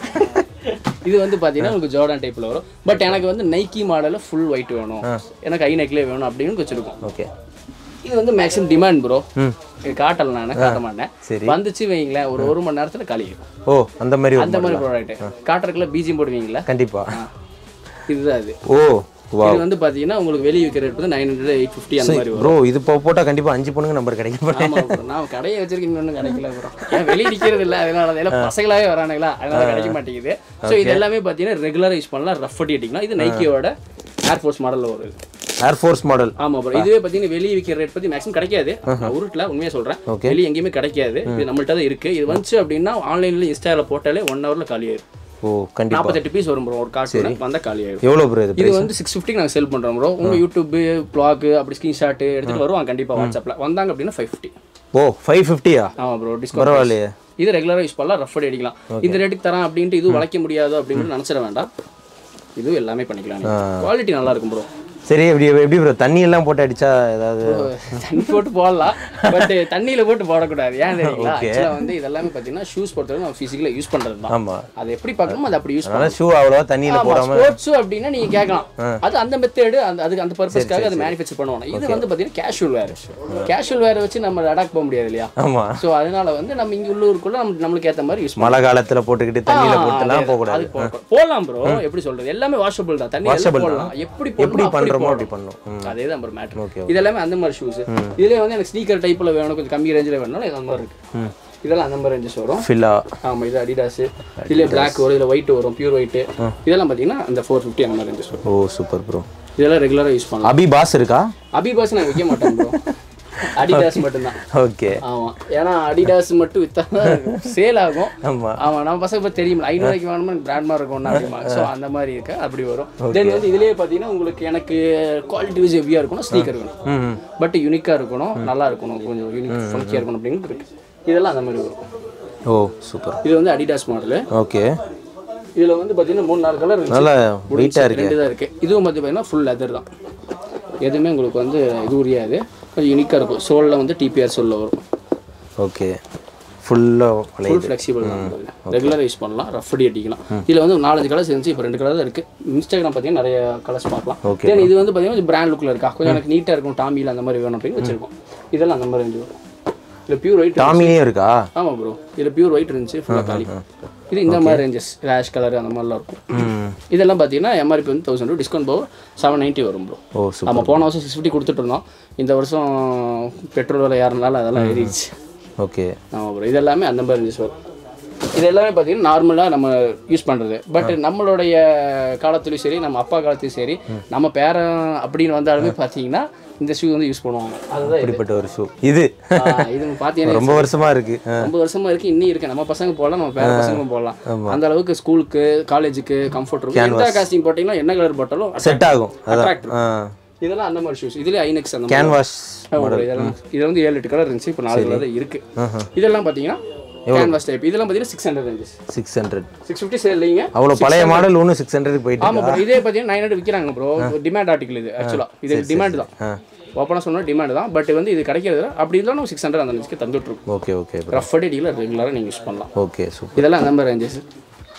இது வந்து பார்த்தீங்கன்னா உங்களுக்கு ஜோர்டான் டைப்பில் வரும் பட் எனக்கு வந்து நைக்கி மாடலில் ஃபுல் ஒயிட் வேணும் எனக்கு ஐ நெக்லேயே வேணும் அப்படின்னு வச்சிருக்கோம் ஓகே இது வந்து மேக்ஸிமம் டிமாண்ட் ப்ரோ இது காட்டல நான் காட்ட மாட்டேன் சரி. வந்துச்சு வைங்களேன் ஒரு ஒரு மணி நேரத்தில் காலி ஆயிடும் ஓ அந்த மாதிரி ஒரு அந்த மாதிரி ப்ராடக்ட் காட்டுறதுக்குள்ள பீஜியம் போடுவீங்களா கண்டிப்பாக இதுதான் அது ஓ வா இது வந்து பார்த்தீங்கன்னா உங்களுக்கு வெளியே விற்கிற ரேட் வந்து நைன் ஹண்ட்ரட் எயிட் ஃபிஃப்டி அந்த மாதிரி வரும் ப்ரோ இது இப்போ போட்டால் கண்டிப்பாக அஞ்சு பொண்ணுங்க நம்பர் கிடைக்கும் ஆமா bro. நான் கடையை வச்சிருக்கேன் இன்னும் கிடைக்கல ப்ரோ ஏன் வெளியே நிற்கிறது இல்லை அதனால எல்லாம் பசங்களாவே வரானுங்களா அதனால கிடைக்க மாட்டேங்குது ஸோ இது எல்லாமே பார்த்தீங்கன்னா ரெகுலராக யூஸ் பண்ணலாம் ரஃப் அடி அடிக்கலாம் இது நைக்கியோட ஏர்ஃபோர்ஸ் மாடலில் வருது ஏர்ஃபோர்ஸ் மாடல் ஆமா ப்ரோ இதுவே பார்த்தீங்கன்னா வெளியே விற்கிற ரேட் பத்தி மேக்ஸிமம் கிடைக்காது நான் உருட்டில் உண்மையாக சொல்றேன் வெளியே எங்கேயுமே கிடைக்காது இது நம்மள்ட்ட தான் இருக்கு இது வந்துச்சு அப்படின்னா ஆன்லைன்ல இன்ஸ்டால போட்டாலே ஒன் ஹவர்ல காலி ஆயிடும் ஓ கண்டிப்பாக நாற்பத்தெட்டு பீஸ் வரும் ப்ரோ ஒரு கார்ட்டூன் வந்தா காலி ஆயிடும் எவ்வளோ ப்ரோ இது இது வந்து சிக்ஸ் ஃபிஃப்டிக்கு நாங்கள் செல் பண்ணுறோம் ப்ரோ உங்கள் யூடியூப் பிளாக் அப்படி ஸ்க்ரீன்ஷாட் எடுத்துட்டு வருவாங்க கண்டிப்பா வாட்ஸ்அப்ல வந்தாங்க அப்படின்னா ஃபைவ் ஃபிஃப்டி ஓ ஃபைவ் ஃபிஃப்டியா ஆமா ப்ரோ டிஸ்கவுண்ட் பரவாயில்லையே இது ரெகுலராக யூஸ் பண்ணலாம் ரஃப் அடி அடிக்கலாம் இந்த ரேட்டுக்கு தரேன் அப்படின்ட்டு இது வளைக்க முடியாது அப்படின்னு நினச்சிட வேண்டாம் இது எல்லாமே பண்ணிக்கலாம் குவாலிட்டி நல்லா இருக்கும் ப்ரோ சரி எப்படி எப்படி ப்ரோ தண்ணி எல்லாம் போட்டு அடிச்சா ஏதாவது தண்ணி போட்டு போடலாம் பட் தண்ணியில போட்டு போடக்கூடாது ஏன் தெரியுங்களா ஆக்சுவலாக வந்து இதெல்லாமே பார்த்தீங்கன்னா ஷூஸ் பொறுத்தவரை நம்ம ஃபிசிக்கலாக யூஸ் பண்ணுறது தான் ஆமாம் அது எப்படி பார்க்கணுமோ அதை அப்படி யூஸ் அதனால் ஷூ அவ்வளோவா தண்ணியில் போடாம ஸ்போர்ட்ஸ் அப்படின்னா நீங்க கேட்கலாம் அது அந்த மெத்தேடு அந்த அதுக்கு அந்த பர்பஸ்க்காக அதை மேனுஃபேக்சர் பண்ணுவாங்க இது வந்து பார்த்தீங்கன்னா கேஷுவல் வேர் கேஷுவல் வேர் வச்சு நம்ம அடாக் போக முடியாது இல்லையா ஆமாம் ஸோ அதனால வந்து நம்ம இங்க உள்ளூருக்குள்ள நம்ம நம்மளுக்கு ஏற்ற மாதிரி யூஸ் பண்ணலாம் மழை காலத்தில் போட்டுக்கிட்டு தண்ணியில் போட்டுலாம் அது போகக்கூடாது போடலாம். போடலாம் ப்ரோ எப்படி சொல்றது எல்லாமே வாஷபிள் தான் தண்ணி எல்லாம் போடலாம் எப்படி எப்படி போடணும் அப்படி பண்ணுறோமோ போடணும். அப்படி பண்ணணும் ம். அதே தான் ப்ரோ மேட்ரு Okay, இது எல்லாமே அந்த மாதிரி ஷூஸ் இதுலேயே வந்து எனக்கு ஸ்னீக்கர் டைப்பில் வேணும் கொஞ்சம் கம்மி ரேஞ்சில் வேணும்னாலும் இது அந்த மாதிரி இருக்கு இதெல்லாம் அந்த மாதிரி ரேஞ்சஸ் வரும் ஃபில்லா ஆமா இது அடிடாஸ் இதுல பிளாக் வரும் இதுல ஒயிட் வரும் பியூர் ஒயிட் இதெல்லாம் பார்த்தீங்கன்னா அந்த ஃபோர் ஃபிஃப்டி அந்த மாதிரி ரேஞ்சஸ் வரும் ஓ சூப்பர் ப்ரோ இதெல்லாம் ரெகுலராக யூஸ் பண்ணலாம் அபி பாஸ் இருக்கா அபிபாஸ் நான் வைக்க மாட்டேன் ப்ரோ அடிடாஸ் மட்டும்தான் ஓகே ஆமா ஏன்னா அடிடாஸ் மட்டும் வித்தா சேல் ஆகும் ஆமாம் ஆமா நம்ம பசங்க இப்போ தெரியுமா ஐநூறுக்கு வேணுமா பிராண்ட் மாதிரி இருக்கும் அப்படிமா ஸோ அந்த மாதிரி இருக்கு அப்படி வரும் தென் வந்து இதுலயே பார்த்தீங்கன்னா உங்களுக்கு எனக்கு குவாலிட்டி வைஸ் ஹெவியாக இருக்கணும் ஸ்னீக்கர் வேணும் ம் பட் யூனிக்காக இருக்கணும் நல்லா இருக்கணும் கொஞ்சம் யூனிக் ஃபங்கியாக இருக்கணும் அப்படின்னு இருக்கு இதெல்லாம் அந்த மாதிரி வரும் ஓ சூப்பர் இது வந்து அடிடாஸ் மாடலு ஓகே இதுல வந்து பார்த்தீங்கன்னா மூணு நாலு கலர் நல்லா வெயிட்டாக இருக்கு ரெண்டு தான் இருக்கு இதுவும் வந்து பார்த்தீங்கன்னா ஃபுல் லெதர் தான் எதுவுமே உங்களுக்கு வந்து இது உரியாது கொஞ்சம் யூனிக்காக இருக்கும் சோலில் வந்து டிபிஆர் சோலில் வரும் ஓகே ஃபுல்லாக வளையுது ஃபுல் ஃப்ளெக்சிபிள் தான் ரெகுலராக யூஸ் பண்ணலாம் ரஃபடி அடிக்கலாம் இதில் வந்து நாலஞ்சு கலர்ஸ் இருந்துச்சு இப்போ ரெண்டு கலர் தான் இருக்கு இன்ஸ்டாகிராம் பார்த்தீங்கன்னா நிறைய கலர்ஸ் பார்க்கலாம் Okay. தென் இது வந்து பார்த்தீங்கன்னா பிராண்ட் லுக்கில் இருக்கா கொஞ்சம் எனக்கு நீட்டாக இருக்கும் டாமியில் அந்த மாதிரி வேணும் அப்படின்னு வச்சிருக்கோம் இதெல்லாம் அந்த மாதிரி இருந்துச்சு வரும் இதில் பியூர் ஒயிட் டாமிலையும் இருக்கா ஆமாம் ப்ரோ இதில் பியூர் ஒயிட் இருந்துச்சு ஃபுல்லாக காலி இது இந்த மாதிரி ரேஞ்சஸ் ரேஷ் கலர் அந்த மாதிரிலாம் இருக்கும் ம் இதெல்லாம் பார்த்தீங்கன்னா எம்ஆர்பி வந்து தௌசண்ட் டிஸ்கவுண்ட் போக செவன் நைன்ட்டி வரும் ப்ரோ ஓ சூப்பர் நம்ம போன வருஷம் சிக்ஸ் ஃபிஃப்டி கொடுத்துட்டு இருந்தோம் இந்த வருஷம் பெட்ரோல் விலை ஏறனால அதெல்லாம் ஏறிடுச்சு ஓகே ஆமாம் ப்ரோ இது எல்லாமே அந்த மாதிரி இருந்துச்சு வரும் இது எல்லாமே பார்த்தீங்கன்னா நார்மலாக நம்ம யூஸ் பண்ணுறது பட் நம்மளுடைய காலத்துலையும் சரி நம்ம அப்பா காலத்துலையும் சரி நம்ம பேரன் அப்படின்னு வந்தாலுமே பார்த்தீங்கன்னா இந்த ஷூ வந்து யூஸ் பண்ணுவாங்க அதுதான் இது இப்படிப்பட்ட ஒரு ஷூ இது ஆ, இது பார்த்தீங்கன்னா ரொம்ப வருஷமா இருக்கு ஆ, ரொம்ப வருஷமா இருக்கு இன்னும் இருக்கு நம்ம பசங்க போடலாம் நம்ம பேர பசங்களும் போடலாம் அந்த அளவுக்கு ஸ்கூலுக்கு காலேஜுக்கு கம்ஃபர்ட் இருக்கும் எந்த காஸ்டிங் போட்டிங்கன்னா என்ன கலர் போட்டாலும் செட் ஆகும் அதான் attract ஆ இதெல்லாம் அந்த மாதிரி ஷூஸ் இதுலேயே ஐநெக்ஸ் அந்த மாதிரி கேன்வாஸ் ஆமா bro, இதெல்லாம் இது வந்து ஏழு எட்டு கலர் இருந்துச்சு இப்போ நாலு கலர் இருக்கு இதெல்லாம் பார்த்தீங்கன்னா கேன்வாஸ் டைப் இதெல்லாம் பார்த்தீங்கன்னா சிக்ஸ் ஹண்ட்ரட் இருந்துச்சு six hundred six fifty sale இல்லைங்க அவ்வளோ பழைய மாடல் ஒன்று சிக்ஸ் ஹண்ட்ரட் போயிட்டு ஆமா ப்ரோ இதே பார்த்தீங்கன்னா நைன் ஹண்ட்ரட் விற்கிறாங்க ப்ரோ டிமாண்ட் ஆர்டிகல் இது ஆக்சுவலாக இது டிமாண்ட் தான் ஆ ஓப்பனாக சொன்னால் டிமாண்ட் தான் பட் வந்து இது கிடைக்கிறது இல்ல. அப்படி இல்லை நம்ம சிக்ஸ் ஹண்ட்ரட் அந்த ரேஞ்சுக்கு தந்துட்டு இருக்கோம் ஓகே ஓகே ப்ரோ ரஃப் அடி டீலர் ரெகுலராக நீங்கள் யூஸ் பண்ணலாம் ஓகே சூப்பர் இதெல்லாம் அந்த மாதிரி ரேஞ்சஸ்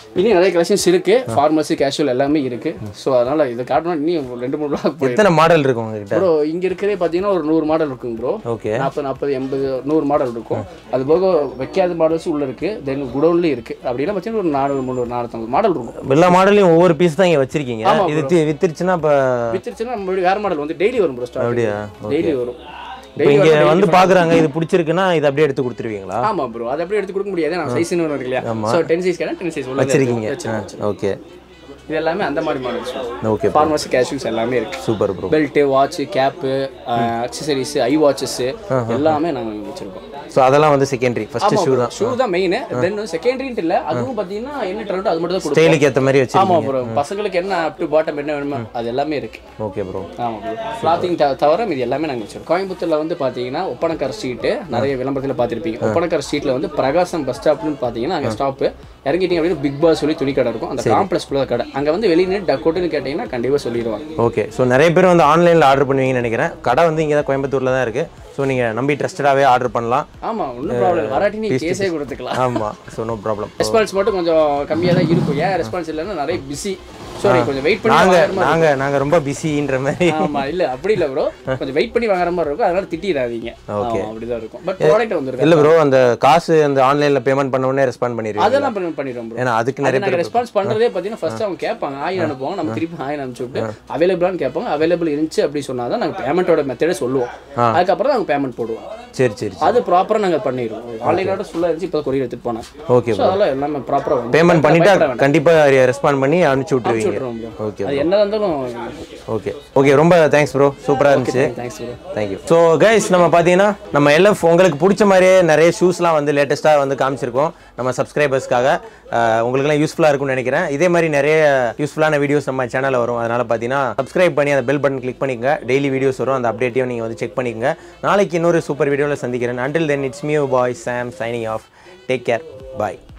இன்னும் நிறைய கலெக்ஷன்ஸ் இருக்கு ஃபார்மசி கேஷுவல் எல்லாமே இருக்கு ஸோ அதனால இதை காட்டணும் இன்னும் ஒரு ரெண்டு மூணு பிளாக் போய் எத்தனை மாடல் இருக்கு உங்ககிட்ட ப்ரோ இங்க இருக்கிறதே பார்த்தீங்கன்னா ஒரு நூறு மாடல் இருக்குங்க ப்ரோ ஓகே நாற்பது நாற்பது எண்பது நூறு மாடல் இருக்கும் அது போக வைக்காத மாடல்ஸ் உள்ள இருக்கு தென் குடோன்லயும் இருக்கு அப்படின்னா பார்த்தீங்கன்னா ஒரு நானூறு முந்நூறு நானூற்றம்பது மாடல் இருக்கும் எல்லா மாடலையும் ஒவ்வொரு பீஸ் தான் இங்க வச்சிருக்கீங்க இது தி- வித்துருச்சுன்னா இப்போ வித்துருச்சுன்னா நம்ம வேற மாடல் வந்து டெய்லி வரும் ப்ரோ ஸ்டாக் அப்படியா டெய்லி வரும் இப்போ இங்க வந்து பாக்குறாங்க இது பிடிச்சிருக்குன்னா இது அப்படியே எடுத்து கொடுத்துருவீங்களா ஆமா ப்ரோ அது அப்படியே எடுத்து கொடுக்க முடியாது நான் சைஸ்னு ஒன்று இருக்கு இல்லையா ஸோ டென் சைஸ் கேட்டா டென் சைஸ் உள்ள வச்சிருக்கீங்க வச்சிருக்கேன் ஓகே இது எல்லாமே அந்த மாதிரி மாடல்ஸ் ஓகே ஃபார்மசி கேஷுவல்ஸ் எல்லாமே இருக்கு super bro belt watch cap accessories ஐ வாட்சஸ் எல்லாமே நாங்கள் இங்கே வச்சிருக்கோம் ஸோ அதெல்லாம் வந்து செகண்டரி ஃபர்ஸ்ட் ஷூ தான் ஷூ தான் மெயின் தென் செகண்டரின்ட்டு இல்லை அதுவும் பார்த்தீங்கன்னா என்ன ட்ரெண்டோ அது மட்டும் தான் கொடுப்போம் ஸ்டைலுக்கு ஏற்ற மாதிரி ஆமா வச்சிருக்கீங்க ப்ரோ பசங்களுக்கு என்ன அப் டு பாட்டம் என்ன வேணுமோ அது எல்லாமே இருக்கு ஓகே ப்ரோ ஆமா ப்ரோ கிளாத்திங் தவிர இது எல்லாமே நாங்கள் வச்சிருக்கோம் கோயம்புத்தூர்ல வந்து பார்த்தீங்கன்னா ஒப்பனக்கார ஸ்ட்ரீட்டு நிறைய விளம்பரத்தில் பார்த்துருப்பீங்க ஒப்பனக்கார ஸ்ட்ரீட்ல வந்து பிரகாசம் பஸ் ஸ்டாப்னு பார்த்தீங்கன்னா அங்கே ஸ்டாப்பு இறங்கிட்டீங்க அப்படின்னு பிக் பாஸ் சொல்லி துணி கடை இருக்கும் அந்த காம்ப்ளெக்ஸ் குள்ள கடை அங்கே வந்து வெளியே டக்கோட்டுன்னு கேட்டிங்கன்னா கண்டிப்பாக சொல்லிடுவாங்க ஓகே ஸோ நிறைய பேர் வந்து ஆன்லைனில் ஆர்டர் பண்ணுவீங்கன்னு நினைக்கிறேன் கடை வந்து இங்கே தான் கோயம்புத்தூரில் தான் இருக்குது ஸோ நீங்கள் நம்பி ட்ரஸ்டடாகவே ஆர்டர் பண்ணலாம் ஆமா ஒன்றும் ப்ராப்ளம் வராட்டி நீ கேஸே கொடுத்துக்கலாம் ஆமாம் ஸோ நோ ப்ராப்ளம் ரெஸ்பான்ஸ் மட்டும் கொஞ்சம் கம்மியாக தான் இருக்கும் ஏன் ரெஸ்பான்ஸ் இல்லைன்னா நிறைய பிஸி சாரி கொஞ்சம் வெயிட் பண்ணி நாங்கள் வாங்குற மாதிரி நாங்கள் நாங்கள் ரொம்ப பிஸின்ற மாதிரி ஆமா இல்ல அப்படி இல்ல ப்ரோ கொஞ்சம் வெயிட் பண்ணி வாங்குற மாதிரி இருக்கும் அதனால திட்டிடாதீங்க ஆமா, அப்படிதான் இருக்கும் பட் ப்ராடக்ட் வந்துருக்கு இல்லை ப்ரோ அந்த காசு அந்த ஆன்லைனில் பேமெண்ட் பண்ண உடனே ரெஸ்பாண்ட் பண்ணிடுவீங்க அதெல்லாம் பண்ணி பண்ணிடுவோம் ப்ரோ ஏன்னா அதுக்கு அது நிறைய நாங்கள் ரெஸ்பான்ஸ் பண்ணுறதே பார்த்தீங்கன்னா ஃபர்ஸ்ட் அவங்க கேட்பாங்க ஆயின் அனுப்புவோம் நம்ம திருப்பி ஆயின் அனுப்பிச்சு விட்டு அவைலபிளான்னு கேட்பாங்க அவைலபிள் இருந்துச்சு அப்படி சொன்னால் தான் நாங்கள் பேமெண்ட்டோட மெத்தடே சொல்லுவோம் அதுக்கப்புறம் நாங்கள் பேமெண்ட் போடுவோம் சரி சரி அது ப்ராப்பராக நாங்கள் பண்ணிடுவோம் ஆன்லைனோட ஃபுல்லாக இருந்துச்சு இப்போ கொரியர் எடுத்துட்டு போனேன் ஓகே ஸோ அதெல்லாம் எல்லாமே ப்ராப்பராக பேமெண்ட் பண்ணிட்டா கண்டிப்பாக ரெஸ்பாண்ட் பண்ணி அனுப்பிச்சி விட்ருவீங்க விட்டுருவோம் ப்ரோ ஓகே அது என்னதான் இருந்தாலும் ஓகே ஓகே ரொம்ப தேங்க்ஸ் ப்ரோ சூப்பராக இருந்துச்சு thanks bro thank you so guys நம்ம பார்த்தீங்கன்னா நம்ம எல்எஃப் உங்களுக்கு பிடிச்ச மாதிரியே நிறைய ஷூஸ்லாம் வந்து லேட்டஸ்ட்டாக வந்து காமிச்சிருக்கோம் நம்ம சப்ஸ்கிரைபர்ஸ்க்காக உங்களுக்குலாம் யூஸ்ஃபுல்லாக இருக்கும்னு நினைக்கிறேன் இதே மாதிரி நிறைய யூஸ்ஃபுல்லான வீடியோஸ் நம்ம சேனலில் வரும் அதனால் பார்த்தீங்கன்னா சப்ஸ்கிரைப் பண்ணி அந்த பெல் பட்டன் கிளிக் பண்ணிக்கங்க டெய்லி வீடியோஸ் வரும் அந்த அப்டேட்டையும் நீங்கள் வந்து செக் பண்ணிக்கங்க நாளைக்கு இன்னொரு சூப்பர் வீடியோவில் சந்திக்கிறேன் until then it's mew boy Sam signing off take care bye